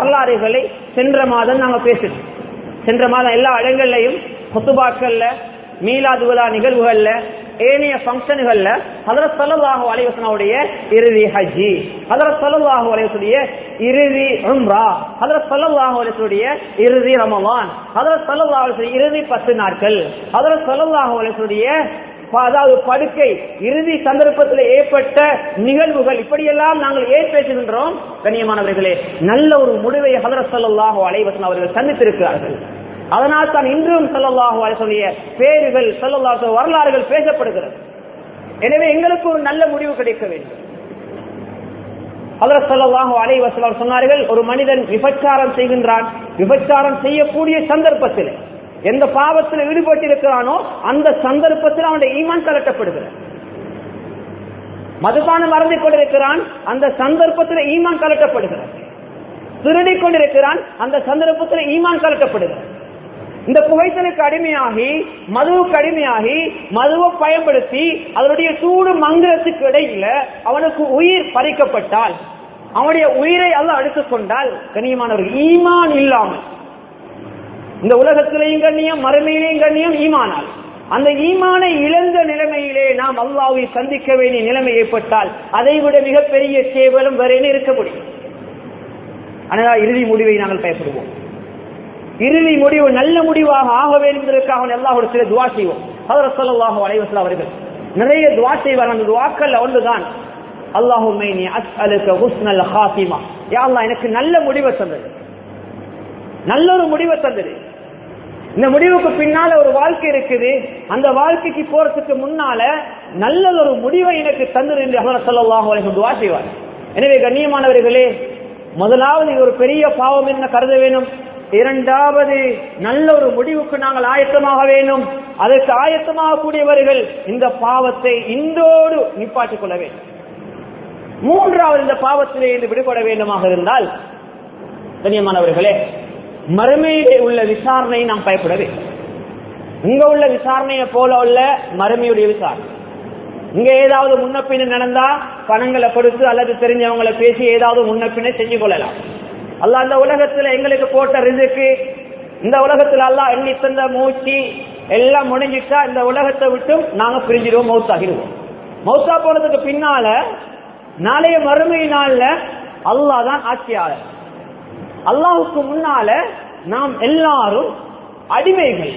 வரலாறுகளை சென்ற மாதம் நாங்கள் பேசணும் சென்ற மாதம் எல்லா இடங்கள்லையும் கொத்துபாக்கள்ல மீலாது விழா நிகழ்வுகள்ல ஏனைய பங்கனுகள்ல ஹதரத் சல்லாஹூ அலைவசனுடைய இறுதி ஹஜ்ஜி ஹதரத் சல்லாஹூ அலைவசுடைய இறுதி உம்ரா ஹதரத் சல்லாஹூ அலைவசுடைய இறுதி ரமலான் ஹதரத் சல்லாஹூ அலைவசுடைய இறுதி பத்து நாட்கள் ஹதரத் சல்லாஹூ அலைவசுடைய அதாவது படுக்கை இறுதி சந்தர்ப்பத்தில் ஏற்பட்ட நிகழ்வுகள் இப்படியெல்லாம் நாங்கள் ஏன் பேசுகின்றோம் கண்ணியமானவர்களே நல்ல ஒரு முடிவை ஹதரத் சல்லாஹூ அலைவசன் அவர்கள் சந்தித்திருக்கிறார்கள் அதனால் தான் இன்றும் சொல்லல்லாஹு அலைய பேர்கள் சொல்லல்லாஹு வரலாறுகள் பேசப்படுகிறது எனவே எங்களுக்கு ஒரு நல்ல முடிவு கிடைக்க வேண்டும் ஹதரத் சல்லாஹூ அலை வசலார் சொன்னார்கள் ஒரு மனிதன் விபச்சாரம் செய்கின்றான் விபச்சாரம் செய்யக்கூடிய சந்தர்ப்பத்தில் எந்த பாவத்தில் ஈடுபட்டிருக்கிறானோ அந்த சந்தர்ப்பத்தில் அவனுடைய ஈமான் கலட்டப்படுகிறது மதுபானம் மறந்து கொண்டிருக்கிறான் அந்த சந்தர்ப்பத்தில் ஈமான் கலட்டப்படுகிறது திருடி கொண்டிருக்கிறான் அந்த சந்தர்ப்பத்தில் ஈமான் கலட்டப்படுகிறது இந்த புகைத்தலுக்கு அடிமையாகி மதுவுக்கு அடிமையாகி மதுவை பயன்படுத்தி அதனுடைய சூடு மங்களத்துக்கு இடையில அவனுக்கு உயிர் பறிக்கப்பட்டால் அவனுடைய உயிரை அல்ல அடுத்துக் கொண்டால் கண்ணியமானவர்கள் ஈமான் இல்லாமல் இந்த உலகத்திலேயும் கண்ணியம் மறுமையிலேயும் கண்ணியம் ஈமானால் அந்த ஈமானை இழந்த நிலைமையிலே நாம் அல்லாவை சந்திக்க வேண்டிய நிலைமை ஏற்பட்டால் அதை விட மிகப்பெரிய கேவலம் வேற என்ன இருக்க முடியும் ஆனால் இறுதி முடிவை நாங்கள் பயப்படுவோம் இறுதி முடிவு நல்ல முடிவாக ஆக வேண்டும் என்பதற்காக எல்லாரோட சில துவா செய்வோம் அவர் சொல்லலாக அலைவசல் அவர்கள் நிறைய துவா செய்வார் அந்த துவாக்கள் ஒன்றுதான் அல்லாஹுமே நீ அஸ்அலுக ஹுஸ்னல் ஹாத்திமா யா அல்லாஹ் எனக்கு நல்ல முடிவை தந்தது நல்ல ஒரு முடிவை தந்தது இந்த முடிவுக்கு பின்னால ஒரு வாழ்க்கை இருக்குது அந்த வாழ்க்கைக்கு போறதுக்கு முன்னால நல்ல ஒரு முடிவை எனக்கு தந்தது என்று அவர் சொல்லலாக அலைவசம் துவா செய்வார் எனவே கண்ணியமானவர்களே முதலாவது இது ஒரு பெரிய பாவம் என்ன கருத வேணும் இரண்டாவது நல்ல ஒரு முடிவுக்கு நாங்கள் ஆயத்தமாக வேண்டும் அதற்கு ஆயத்தமாக கூடியவர்கள் இந்த பாவத்தை இன்றோடு நிப்பாட்டிக் கொள்ள வேண்டும் மூன்றாவது இந்த பாவத்திலே இருந்து விடுபட வேண்டுமாக இருந்தால் கண்ணியமானவர்களே மறுமையிலே உள்ள விசாரணையை நாம் பயப்பட வேண்டும் இங்க உள்ள விசாரணையை போல உள்ள மறுமையுடைய விசாரணை இங்க ஏதாவது முன்னப்பின்னு நடந்தா பணங்களை கொடுத்து அல்லது தெரிஞ்சவங்களை பேசி ஏதாவது முன்னப்பின்னு செஞ்சு கொள்ளலாம் அல்ல அந்த உலகத்துல எங்களுக்கு போட்ட ரிசுக்கு இந்த உலகத்துல அல்லா எண்ணி தந்த மூச்சு எல்லாம் முடிஞ்சிட்டா இந்த உலகத்தை விட்டும் நாங்க பிரிஞ்சிடுவோம் மௌத்தாகிடுவோம் மௌத்தா போனதுக்கு பின்னால நாளைய மறுமை நாள்ல அல்லா தான் ஆட்சியாளர் அல்லாவுக்கு முன்னால நாம் எல்லாரும் அடிமைகள்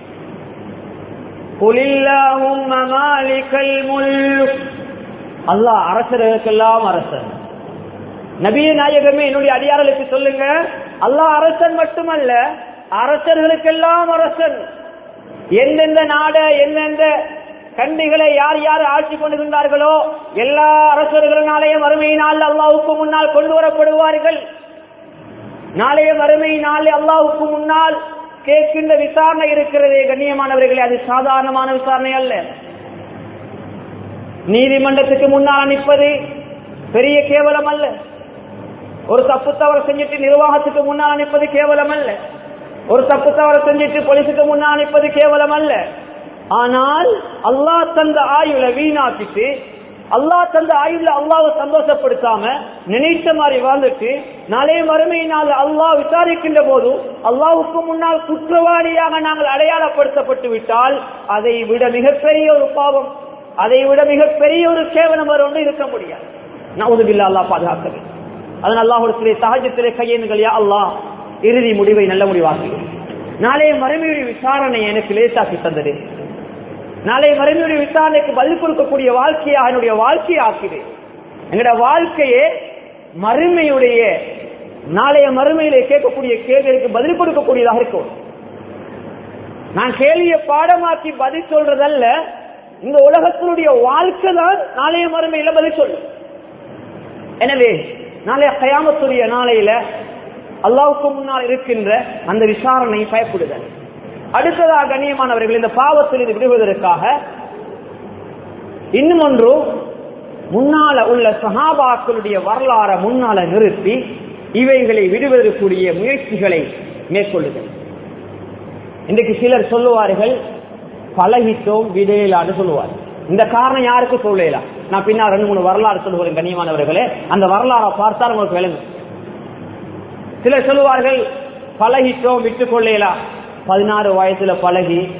அல்லாஹ் அரசர்களுக்கெல்லாம் அரசன் நபிய நாயகமே என்னுடைய அடியார்களுக்கு சொல்லுங்க அல்லாஹ் அரசன் மட்டுமல்ல அரசர்களுக்கெல்லாம் அரசன் எந்தெந்த நாட எந்தெந்த கண்டிகளை யார் யார் ஆட்சி கொண்டிருந்தார்களோ எல்லா அரசர்களும் நாளைய மறுமை நாள் அல்லாவுக்கு முன்னால் கொண்டு வரப்படுவார்கள் நாளைய மறுமை நாள் அல்லாவுக்கு முன்னால் கேட்கின்ற விசாரணை இருக்கிறதே கண்ணியமானவர்களே அது சாதாரணமான விசாரணை அல்ல நீதிமன்றத்துக்கு முன்னால் நிற்பது பெரிய கேவலம் அல்ல ஒரு தப்பு தவறு செஞ்சுட்டு நிர்வாகத்துக்கு முன்னால் அனுப்பது கேவலம் அல்ல ஒரு தப்பு தவறு செஞ்சுட்டு போலீஸுக்கு முன்னால் அனுப்பது கேவலம் அல்ல ஆனால் அல்லாஹ் தந்த ஆயுளை வீணாக்கிட்டு அல்லாஹ் தந்த ஆயுள்ல அல்லாவை சந்தோஷப்படுத்தாம நினைத்த மாதிரி வாழ்ந்துட்டு நாளே மறுமை நாள் அல்லாஹ் விசாரிக்கின்ற போது அல்லாவுக்கு முன்னால் குற்றவாளியாக நாங்கள் அடையாளப்படுத்தப்பட்டு விட்டால் அதை விட மிகப்பெரிய ஒரு பாவம் அதை விட மிகப்பெரிய ஒரு கேவலம் வர ஒன்று இருக்க முடியாது நவுதுபில்லா அல்லாஹ் பாதுகாக்க வேண்டும் அதன் அல்லாஹுடைய சகஜத்திலே கையெழுங்கள் யா அல்லாஹ் இறுதி முடிவை நல்ல முடிவாக்கி நாளைய மறுமையுடைய விசாரணை எனக்கு லேசாக்கி தந்தது நாளைய மறுமையுடைய விசாரணைக்கு பதில் கொடுக்கக்கூடிய வாழ்க்கையை என்னுடைய வாழ்க்கையை ஆக்கிடு எங்களுடைய வாழ்க்கையே மறுமையுடைய நாளைய மறுமையிலே கேட்கக்கூடிய கேள்விகளுக்கு பதில் கொடுக்கக்கூடியதாக இருக்கும் நான் கேள்வியை பாடமாக்கி பதில் சொல்றதல்ல இந்த உலகத்தினுடைய வாழ்க்கை தான் நாளைய மறுமையில பதில் சொல்லும் எனவே நாளைய கயாமத்துடைய நாளையில அல்லாவுக்கு முன்னால் இருக்கின்ற அந்த விசாரணை பயப்படுதல் அடுத்ததாக கண்ணியமானவர்கள் இந்த பாவத்தில் இது விடுவதற்காக இன்னும் ஒன்று முன்னால உள்ள சகாபாக்களுடைய வரலாற முன்னால நிறுத்தி இவைகளை விடுவதற்குரிய முயற்சிகளை மேற்கொள்ளுதல் இன்றைக்கு சிலர் சொல்லுவார்கள் பழகிட்டோம் விடையலான்னு சொல்லுவார் இந்த காரணம் யாருக்கு சொல்லலாம் நான் பின்னால் ரெண்டு மூணு வரலாறு சொல்லுவேன் கண்ணியமானவர்களே அந்த வரலாறை பார்த்தால் உங்களுக்கு விளங்கும் சிலர் சொல்லுவார்கள் பழகிட்டோம் விட்டுக் கொள்ளலாம் பதினாறு வயசுல பழகி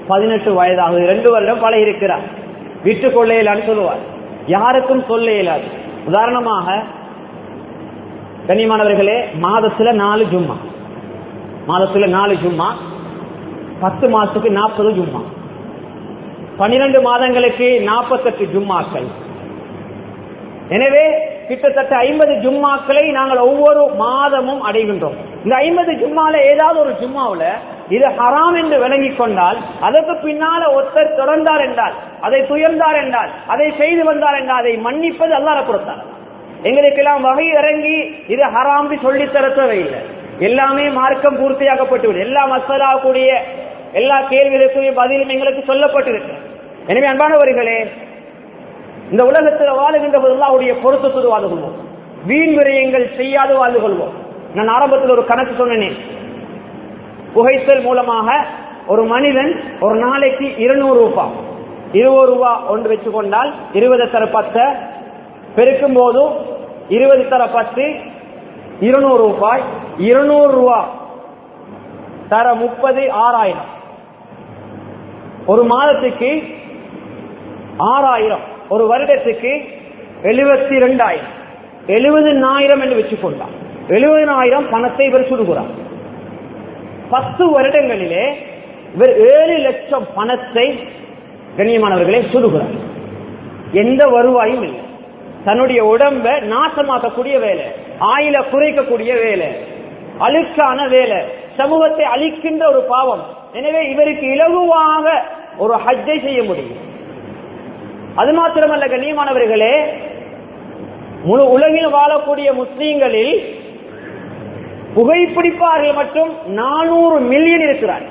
பதினெட்டு வயதாகுது ரெண்டு வருடம் பழகி இருக்கிறார் வீட்டுக் கொள்ளையிலான்னு சொல்லுவார் யாருக்கும் சொல்ல இயலாது உதாரணமாக கண்ணியமானவர்களே மாதத்துல நாலு ஜும்மா மாதத்துல நாலு ஜும்மா பத்து மாசத்துக்கு நாற்பது ஜும்மா பனிரெண்டு மாதங்களுக்கு நாற்பத்தெட்டு ஜும்மாக்கள் எனவே கிட்டத்தட்ட ஐம்பது ஜும்மாக்களை நாங்கள் ஒவ்வொரு மாதமும் அடைகின்றோம் இந்த ஐம்பது ஜும்மால ஏதாவது ஒரு ஜும்மாவுல இது ஹராம் என்று விளங்கிக் கொண்டால் அதற்கு பின்னால ஒருத்தர் தொடர்ந்தார் என்றால் அதை துயர்ந்தார் என்றால் அதை செய்து வந்தார் என்றால் அதை மன்னிப்பது அல்லாத பொறுத்தார் எங்களுக்கெல்லாம் வகை இறங்கி இது ஹராம் சொல்லி தர தேவையில்லை எல்லாமே மார்க்கம் பூர்த்தியாக்கப்பட்டு எல்லா மசாலாவுக்குரிய எல்லா கேள்விகளுக்குரிய பதிலும் எங்களுக்கு சொல்லப்பட்டிருக்கு எனவே அன்பானவர்களே இந்த உலகத்தில் வாழுகின்ற போதெல்லாவுடைய பொருத்தத்தோடு வாழ்ந்து கொள்வோம் வீண் விரயங்கள் செய்யாது வாழ்ந்து கொள்வோம் நான் ஆரம்பத்தில் ஒரு கணக்கு சொன்னேன் புகைத்தல் மூலமாக ஒரு மனிதன் ஒரு நாளைக்கு இருநூறு ரூபாய் இருபது ரூபா ஒன்று வச்சுக்கொண்டால் இருபது தர பத்தை பெருக்கும் போது இருபது தர பத்து இருநூறு ரூபாய் இருநூறு ரூபா தர முப்பது ஆறாயிரம் ஒரு மாதத்துக்கு ஆறாயிரம் ஒரு வருடத்துக்கு எழுபத்தி ரெண்டாயிரம் எழுபதுனாயிரம் என்று வச்சுக்கொண்டார் எழுபதினாயிரம் பணத்தை இவர் சுடுகிறார் பத்து வருடங்களிலே இவர் ஏழு லட்சம் பணத்தை கண்ணியமானவர்களே சுடுகிறார் எந்த வருவாயும் இல்லை தன்னுடைய உடம்ப நாசமாக்கக்கூடிய வேலை ஆயில குறைக்கக்கூடிய வேலை அழுக்கான வேலை சமூகத்தை அழிக்கின்ற ஒரு பாவம் எனவே இவருக்கு இலகுவாக ஒரு ஹஜ்ஜை செய்ய முடியும் அது மாத்திரமல்ல கண்ணியமானவர்களே முழு உலகில் வாழக்கூடிய முஸ்லீம்களில் புகைப்பிடிப்பார்கள் மட்டும் நானூறு மில்லியன் இருக்கிறார்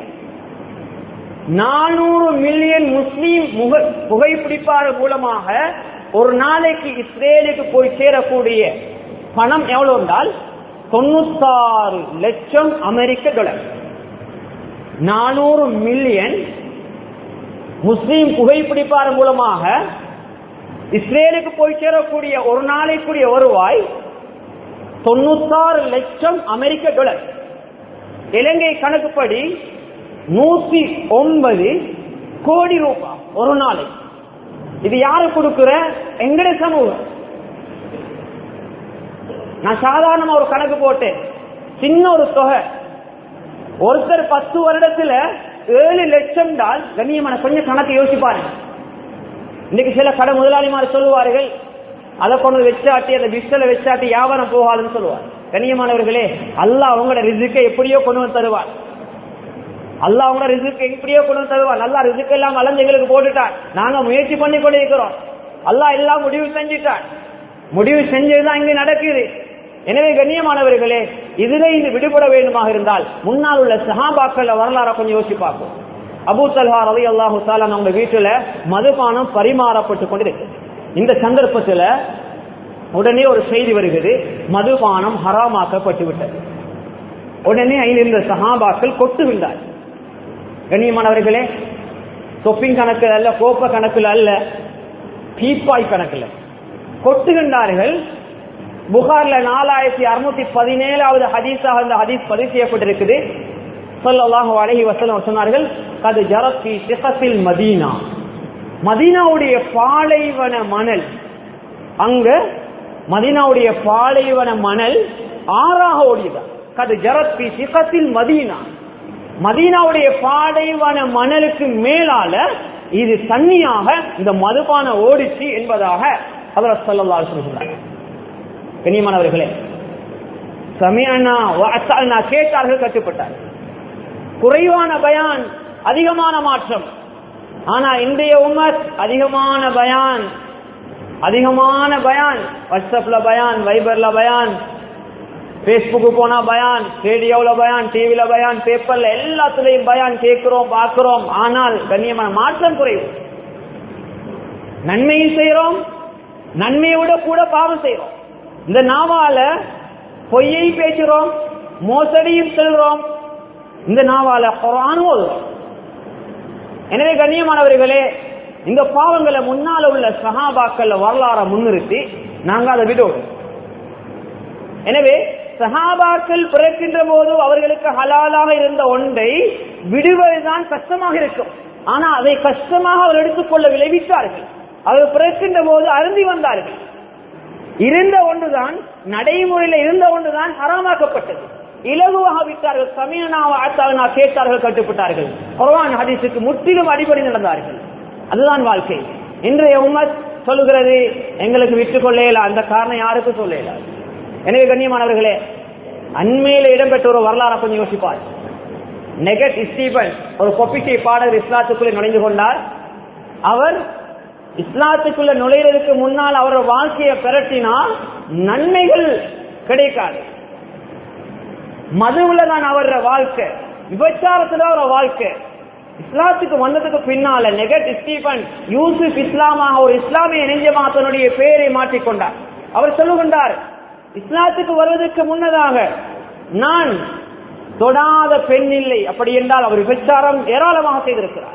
நானூறு மில்லியன் முஸ்லீம் முக புகைப்பிடிப்பாளர் மூலமாக ஒரு நாளைக்கு இஸ்ரேலுக்கு போய் சேரக்கூடிய பணம் எவ்வளவு என்றால் தொண்ணூத்தாறு லட்சம் அமெரிக்க டாலர் நானூறு மில்லியன் முஸ்லீம் புகைப்பிடிப்பார் மூலமாக இஸ்ரேலுக்கு போய் சேரக்கூடிய ஒரு நாளைக்குரிய வருவாய் தொண்ணூத்தாறு லட்சம் அமெரிக்க டாலர் இலங்கை கணக்குப்படி நூத்தி ஒன்பது கோடி ரூபாய் ஒரு நாளை இது யாரு கொடுக்கிற எங்கட சமூகம் நான் சாதாரணமா ஒரு கணக்கு போட்டேன் சின்ன ஒரு தொகை ஒருத்தர் பத்து வருடத்துல ஏழு லட்சம் டால் கண்ணியமான கொஞ்சம் கணக்கு யோசிப்பாருங்க இன்னைக்கு சில கடை முதலாளிமார் சொல்லுவார்கள் அதை கொண்டு வச்சாட்டி அந்த பிஸ்டல வச்சாட்டி வியாபாரம் போகாதுன்னு சொல்லுவார் கண்ணியமானவர்களே அல்லாஹ் அவங்களோட ரிசுக்கை எப்படியோ கொண்டு வந்து தருவார் அல்லாஹ் அவங்களோட ரிசுக்கு எப்படியோ கொண்டு வந்து தருவார் நல்லா ரிசுக்கு எல்லாம் வளர்ந்து எங்களுக்கு போட்டுட்டான் நாங்க முயற்சி பண்ணி கொண்டு இருக்கிறோம் அல்லாஹ் எல்லாம் முடிவு செஞ்சுட்டான் முடிவு செஞ்சதுதான் இங்க நடக்குது எனவே கண்ணியமானவர்களே இதுல இது விடுபட வேண்டுமாக இருந்தால் முன்னால் உள்ள சஹாபாக்கள் வரலாற கொஞ்சம் யோசிச்சு பார்ப்போம் அபூ தல்ஹா ரவி அல்லாஹு தாலான் அவங்க வீட்டுல மதுபானம் பரிமாறப்பட்டு கொண்டிருக்கு இந்த சந்தர்ப்பத்துல உடனே ஒரு செய்தி வருகிறது மதுபானம் ஹராமாக்கப்பட்டு விட்டது உடனே ஐந்திருந்த சஹாபாக்கள் கொட்டு விட்டார் கண்ணியமானவர்களே சொப்பிங் கணக்கில் அல்ல கோப்ப கணக்கில் அல்ல பீப்பாய் கணக்கில் கொட்டுகின்றார்கள் புகார்ல நாலாயிரத்தி அறுநூத்தி பதினேழாவது ஹதீஸாக இந்த ஹதீஸ் பதிவு செய்யப்பட்டிருக்குது சொல்லலாக அழகி வசனம் சொன்னார்கள் அது ஜரத்தி சிகத்தில் மதீனா மதீனாவுடைய பாலைவன மணல் அங்க மதீனாவுடைய பாலைவன மணல் ஆறாக ஓடியதா கது ஜரத்தி சிகத்தில் மதீனா மதீனாவுடைய பாலைவன மணலுக்கு மேலால இது தண்ணியாக இந்த மதுபான ஓடிச்சு என்பதாக அவர் சொல்லலா சொல்கிறார் கண்ணியமானவர்களே சமயனா வாத்தால்னா கேட்டார்கள் கட்டுப்பட்டார் குறைவான பயான் அதிகமான மாற்றம் ஆனா இன்றைய உமர் அதிகமான பயான் அதிகமான பயான் வாட்ஸ்அப்ல பயான் வைபர்ல பயான் பேஸ்புக்கு போனா பயான் ரேடியோல பயான் டிவில பயான் பேப்பர்ல எல்லாத்துலயும் பயான் கேட்கிறோம் பார்க்கிறோம் ஆனால் கண்ணியமான மாற்றம் குறைவு நன்மையும் செய்யறோம் நன்மையை விட கூட பாவம் செய்யறோம் இந்த நாவால பொய்யை பேசுறோம் மோசடியும் செல்கிறோம் இந்த நாவால குரானும் ஓதுறோம் எனவே கண்ணியமானவர்களே இந்த பாவங்களை முன்னால உள்ள சஹாபாக்கள் வரலாற முன்னிறுத்தி நாங்க அதை விடுவோம் எனவே சஹாபாக்கள் பிறக்கின்ற போது அவர்களுக்கு ஹலாலாக இருந்த ஒன்றை விடுவதுதான் கஷ்டமாக இருக்கும் ஆனா அதை கஷ்டமாக அவர் எடுத்துக்கொள்ள விளைவித்தார்கள் அவர் பிறக்கின்ற போது அருந்தி வந்தார்கள் இருந்த ஒன்றுதான் நடைமுறையில இருந்த ஒன்றுதான் ஹராமாக்கப்பட்டது இலகுவாக விட்டார்கள் சமீனாவை ஆத்தாவினா கேட்டார்கள் கட்டுப்பட்டார்கள் குர்ஆன் ஹதீஸுக்கு முற்றிலும் அடிப்படை நடந்தார்கள் அதுதான் வாழ்க்கை இன்றைய உம்மத் சொல்லுகிறது எங்களுக்கு விட்டுக் கொள்ளையில அந்த காரணம் யாருக்கும் சொல்லையில எனவே கண்ணியமானவர்களே அண்மையில இடம்பெற்ற ஒரு வரலாறு கொஞ்சம் யோசிப்பார் நெகட் ஸ்டீபன் ஒரு பொப்பிக்கை பாடகர் இஸ்லாத்துக்குள்ளே நுழைந்து கொண்டார் அவர் இஸ்லாத்துக்குள்ள நுழைறதுக்கு முன்னால் அவரோட வாழ்க்கையை பெரட்டினா நன்மைகள் கிடைக்காது மதுவுல தான் அவரோட வாழ்க்கை விபச்சாரத்துல அவரோட வாழ்க்கை இஸ்லாத்துக்கு வந்ததுக்கு பின்னால நெகட் ஸ்டீபன் யூசுப் இஸ்லாமாக ஒரு இஸ்லாமிய நெஞ்சமா தன்னுடைய பெயரை மாற்றிக்கொண்டார் அவர் சொல்லுகின்றார் இஸ்லாத்துக்கு வருவதற்கு முன்னதாக நான் தொடாத பெண் இல்லை அப்படி என்றால் அவர் விபச்சாரம் ஏராளமாக செய்திருக்கிறார்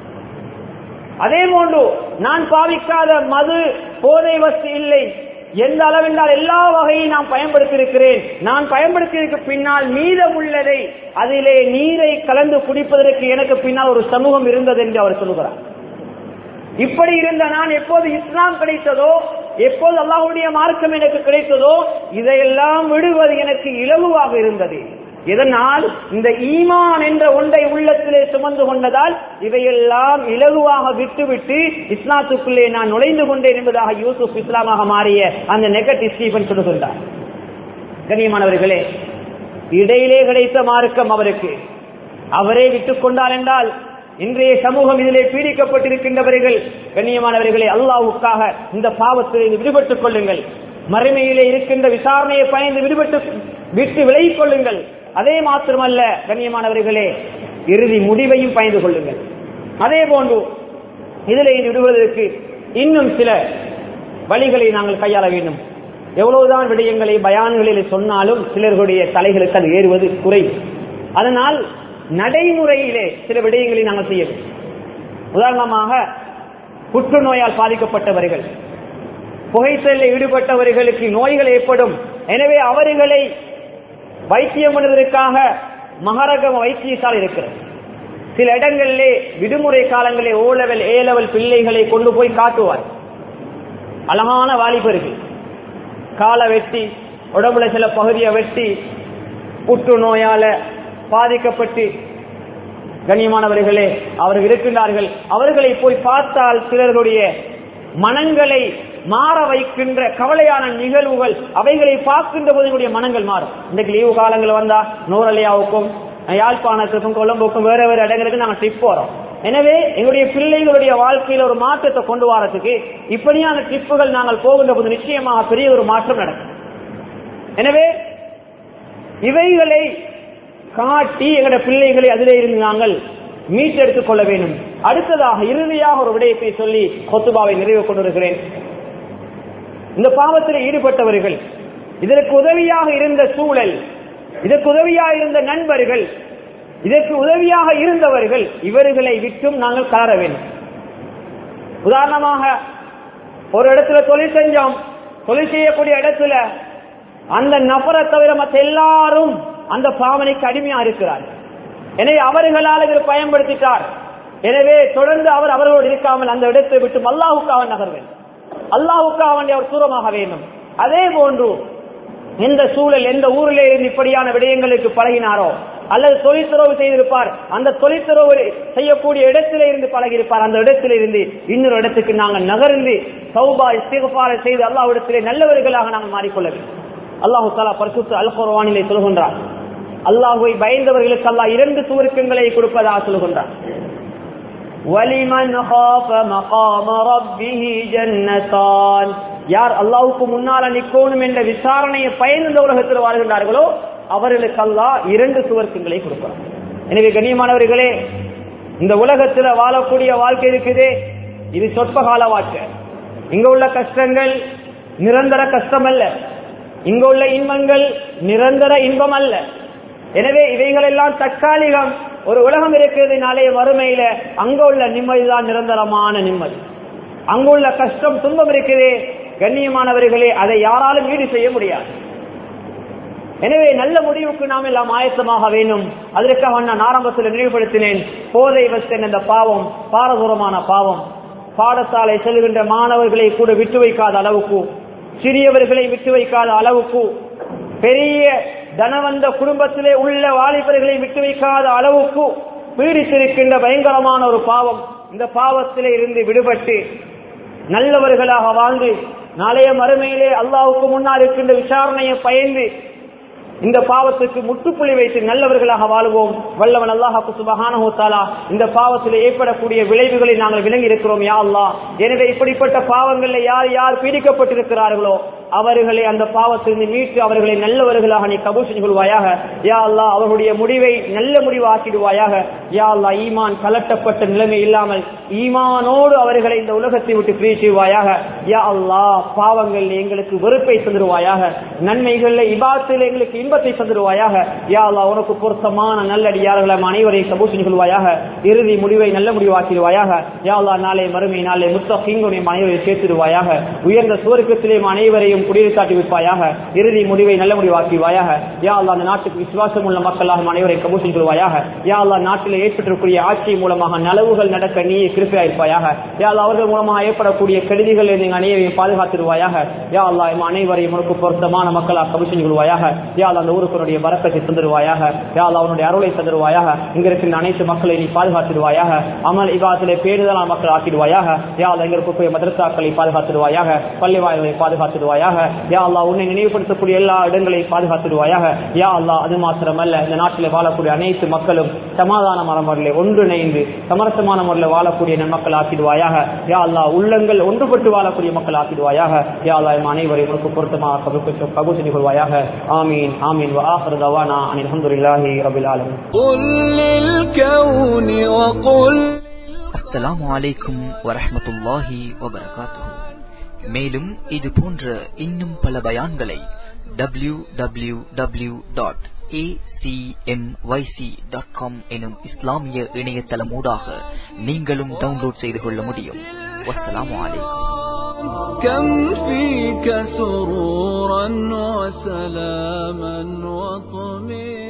அதே போன்று நான் பாவிக்காத மது போதை வஸ்து இல்லை எந்த அளவென்றால் எல்லா வகையும் நான் பயன்படுத்தியிருக்கிறேன் நான் பயன்படுத்தியதற்கு பின்னால் மீதம் உள்ளதை அதிலே நீரை கலந்து குடிப்பதற்கு எனக்கு பின்னால் ஒரு சமூகம் இருந்தது என்று அவர் சொல்லுகிறார் இப்படி இருந்த நான் எப்போது இஸ்லாம் கிடைத்ததோ எப்போது அல்லாஹுடைய மார்க்கம் எனக்கு கிடைத்ததோ இதையெல்லாம் விடுவது எனக்கு இலகுவாக இருந்தது இதனால் இந்த ஈமான் என்ற ஒன்றை உள்ளத்திலே சுமந்து கொண்டதால் இவையெல்லாம் இலகுவாக விட்டுவிட்டு இஸ்லாத்துக்குள்ளே நான் நுழைந்து கொண்டேன் என்பதாக யூசுப் இஸ்லாமாக மாறிய அந்த நெகட்டிவ் ஸ்டீபன் சொல்லுகின்றார் கண்ணியமானவர்களே இடையிலே கிடைத்த மார்க்கம் அவருக்கு அவரே விட்டுக் கொண்டார் என்றால் இன்றைய சமூகம் இதிலே பீடிக்கப்பட்டிருக்கின்றவர்கள் கண்ணியமானவர்களே அல்லாவுக்காக இந்த பாவத்திலிருந்து விடுபட்டுக் கொள்ளுங்கள் மறுமையிலே இருக்கின்ற விசாரணையை பயந்து விடுபட்டு விட்டு விலகிக் கொள்ளுங்கள் அதே மாத்திரமல்ல கண்ணியமானவர்களே இறுதி முடிவையும் பயந்து கொள்ளுங்கள் அதே போன்று இதிலே விடுவதற்கு இன்னும் சில வழிகளை நாங்கள் கையாள வேண்டும் எவ்வளவுதான் விடயங்களை பயான்களில் சொன்னாலும் சிலர்களுடைய தலைகளுக்கு அது ஏறுவது குறைவு அதனால் நடைமுறையிலே சில விடயங்களை நாங்கள் செய்ய வேண்டும் உதாரணமாக புற்றுநோயால் பாதிக்கப்பட்டவர்கள் புகைத்தலில் ஈடுபட்டவர்களுக்கு நோய்கள் ஏற்படும் எனவே அவர்களை வைத்தியம் பண்ணுவதற்காக மகரகம் வைத்தியசாலை இருக்கிறது சில இடங்களிலே விடுமுறை காலங்களிலே ஓ லெவல் ஏ லெவல் பிள்ளைகளை கொண்டு போய் காட்டுவார் அழகான வாலிபர்கள் காலை வெட்டி உடம்புல சில பகுதியை வெட்டி புற்றுநோயால பாதிக்கப்பட்டு கண்ணியமானவர்களே அவர்கள் இருக்கின்றார்கள் அவர்களை போய் பார்த்தால் சிலருடைய மனங்களை மாற வைக்கின்ற கவலையான நிகழ்வுகள் அவைகளை பார்க்கின்ற போது எங்களுடைய மனங்கள் மாறும் இன்றைக்கு லீவு காலங்கள் வந்தா நூரலியாவுக்கும் யாழ்ப்பாணத்துக்கும் கொழம்புக்கும் வேற வேற இடங்களுக்கு நாங்கள் ட்ரிப் போறோம் எனவே எங்களுடைய பிள்ளைகளுடைய வாழ்க்கையில ஒரு மாற்றத்தை கொண்டு வரதுக்கு இப்படியான ட்ரிப்புகள் நாங்கள் போகின்ற போது நிச்சயமாக பெரிய ஒரு மாற்றம் நடக்கும் எனவே இவைகளை காட்டி எங்களுடைய பிள்ளைகளை அதிலே இருந்து நாங்கள் மீட்டெடுத்துக் கொள்ள வேண்டும் அடுத்ததாக இறுதியாக ஒரு விடயத்தை சொல்லி கொத்துபாவை நிறைவு கொண்டு வருகிறேன் இந்த பாவத்தில் ஈடுபட்டவர்கள் இதற்கு உதவியாக இருந்த சூழல் இதற்கு உதவியாக இருந்த நண்பர்கள் இதற்கு உதவியாக இருந்தவர்கள் இவர்களை விட்டும் நாங்கள் கலர வேண்டும் உதாரணமாக ஒரு இடத்துல தொழில் செஞ்சோம் தொழில் செய்யக்கூடிய இடத்துல அந்த நபரை தவிர மற்ற எல்லாரும் அந்த பாவனைக்கு அடிமையா இருக்கிறார் எனவே அவர்களால் இவர் பயன்படுத்திட்டார் எனவே தொடர்ந்து அவர் அவர்களோடு இருக்காமல் அந்த இடத்தை விட்டு அல்லாஹுக்காக நகர்வேன் அல்லாஹுக்காக வேண்டிய அவர் தூரமாக வேண்டும் அதே போன்று எந்த சூழல் எந்த ஊரிலே இருந்து இப்படியான விடயங்களுக்கு பழகினாரோ அல்லது தொழிற்துறவு செய்திருப்பார் அந்த தொழிற்துறவு செய்யக்கூடிய இடத்திலே இருந்து பழகியிருப்பார் அந்த இடத்திலே இருந்து இன்னொரு இடத்துக்கு நாங்கள் நகர்ந்து சௌபா இஸ்திகபார செய்து அல்லாஹ்விடத்திலே நல்லவர்களாக நாங்கள் மாறிக்கொள்ள வேண்டும் அல்லாஹு தாலா பரிசுத்து அல் குர்ஆனிலே சொல்கின்றார் அல்லாஹுவை பயந்தவர்களுக்கு அல்லாஹ் இரண்டு சுவர்க்கங்களை கொடுப்பதாக சொல்கின்றார் வலிமன் خاف مقام ربه جنتان யார் அல்லாஹ்வுக்கு முன்னால நிக்கணும் என்ற விசாரணையை பயந்து இந்த உலகத்தில் வாழ்கின்றார்களோ அவர்களுக்கு அல்லாஹ் இரண்டு சுவர்க்கங்களை கொடுக்கிறார் எனவே கண்ணியமானவர்களே இந்த உலகத்தில் வாழக்கூடிய வாழ்க்கை இருக்குதே இது சொற்ப கால வாழ்க்கை இங்க உள்ள கஷ்டங்கள் நிரந்தர கஷ்டம் அல்ல இங்க உள்ள இன்பங்கள் நிரந்தர இன்பம் அல்ல எனவே இவைகள் எல்லாம் தற்காலிகம் ஒரு உலகம் இருக்கிறது நாளைய வறுமையில அங்க உள்ள நிம்மதிதான் நிரந்தரமான நிம்மதி அங்குள்ள கஷ்டம் துன்பம் இருக்குது கண்ணியமானவர்களே அதை யாராலும் ஈடு செய்ய முடியாது எனவே நல்ல முடிவுக்கு நாம் எல்லாம் ஆயத்தமாக வேண்டும் அதற்காக நான் ஆரம்பத்தில் நினைவுபடுத்தினேன் போதை வச்சன் என்ற பாவம் பாரதூரமான பாவம் பாடசாலை செல்கின்ற மாணவர்களை கூட விட்டு வைக்காத அளவுக்கு சிறியவர்களை விட்டு வைக்காத அளவுக்கு பெரிய தனவந்த குடும்பத்திலே உள்ள வாலிபர்களை விட்டு வைக்காத அளவுக்கு பீடித்திருக்கின்ற பயங்கரமான ஒரு பாவம் இந்த பாவத்திலே இருந்து விடுபட்டு நல்லவர்களாக வாழ்ந்து நாளைய மறுமையிலே அல்லாவுக்கு முன்னால் இருக்கின்ற விசாரணையை பயந்து இந்த பாவத்துக்கு முற்றுப்புள்ளி வைத்து நல்லவர்களாக வாழ்வோம் வல்லவன் அல்லாஹாக்கு சுபஹானஹு தாலா இந்த பாவத்தில் ஏற்படக்கூடிய விளைவுகளை நாங்கள் விளங்கி இருக்கிறோம் யா அல்லா எனவே இப்படிப்பட்ட பாவங்களில் யார் யார் பீடிக்கப்பட்டிருக்கிறார்களோ அவர்களை அந்த பாவத்திலிருந்து மீட்டு அவர்களை நல்லவர்களாக நீ கபூல் செஞ்சு கொள்வாயாக யா அல்லா அவர்களுடைய முடிவை நல்ல முடிவு ஆக்கிடுவாயாக யா அல்லா ஈமான் கலட்டப்பட்ட நிலைமை இல்லாமல் ஈமானோடு அவர்களை இந்த உலகத்தை விட்டு பிரிய செய்வாயாக யா அல்லா பாவங்கள் எங்களுக்கு வெறுப்பை தந்துருவாயாக நன்மைகள்ல இபாத்தில் எங்களுக்கு இன்பத்தை தந்துருவாயாக யா அல்லா உனக்கு பொருத்தமான நல்லடியார்களை அனைவரையும் கபூல் செஞ்சு கொள்வாயாக இறுதி முடிவை நல்ல முடிவாக்கிடுவாயாக யா அல்லா நாளை மறுமை நாளை முத்தகீங்களுடைய அனைவரை சேர்த்திடுவாயாக உயர்ந்த சுவர்க்கத்திலே அனைவரையும் குடியிருக்காட்டி காட்டி வைப்பாயாக இறுதி முடிவை நல்ல முடிவாக்கிவாயாக யா அல்லா அந்த நாட்டுக்கு விசுவாசம் உள்ள மக்களாக அனைவரை கபூல் செஞ்சு கொள்வாயாக யா அல்லா நாட்டில் ஏற்பட்டிருக்கூடிய ஆட்சி மூலமாக நலவுகள் நடக்க நீ கிருப்பையா இருப்பாயாக யா அல்லா அவர்கள் மூலமாக ஏற்படக்கூடிய கெடுதிகள் நீங்கள் அனைவரையும் பாதுகாத்துருவாயாக யா அல்லா எம் அனைவரையும் உனக்கு பொருத்தமான மக்களாக கபூல் செஞ்சு கொள்வாயாக யா அல்லா அந்த ஊருக்குடைய வரக்கத்தை தந்துருவாயாக யா அல்லா அவனுடைய அருளை தந்துருவாயாக இங்க இருக்கின்ற அனைத்து மக்களை நீ பாதுகாத்துருவாயாக அமல் இவாத்திலே பேருதலான மக்கள் ஆக்கிடுவாயாக யா அல்லா இங்க இருக்கக்கூடிய மதரசாக்களை பாதுகாத்துருவாயாக பள்ளி வாய்களை பாதுகாத்துடுவாயாக யா அல்லா உன்னை நினைவுபடுத்தக்கூடிய எல்லா இடங்களையும் பாதுகாத்துடுவாயாக யா அல்லா அது மாத்திரமல்ல இந்த நாட்டில் வாழக்கூடிய அனைத்து மக்களும் சமாதானமான முறையில் ஒன்றிணைந்து சமரசமான முறையில் வாழக்கூடிய மக்கள் ஆக்கிடுவாயாக யா அல்லா உள்ளங்கள் ஒன்றுபட்டு வாழக்கூடிய மக்கள் ஆக்கிடுவாயாக யா அல்லா எம் அனைவரையும் உனக்கு பொருத்தமாக கபூல் செஞ்சு கொள்வாயாக ஆமீன் ஆமீன் وآخر دعوانا عن الحمد لله رب العالمين قل للكون وقل அஸ்ஸலாமு அலைக்கும் வரஹ்மத்துல்லாஹி வபரகாத்துஹு மேலும் இது போன்ற இன்னும் பல பயான்களை W W W dot dot com எனும் இஸ்லாமிய இணையதளமூடாக நீங்களும் டவுன்லோட் செய்து கொள்ள முடியும் வஸ்ஸலாமு அலைக்கும் كم فيك سرورا وسلاما وطمئنا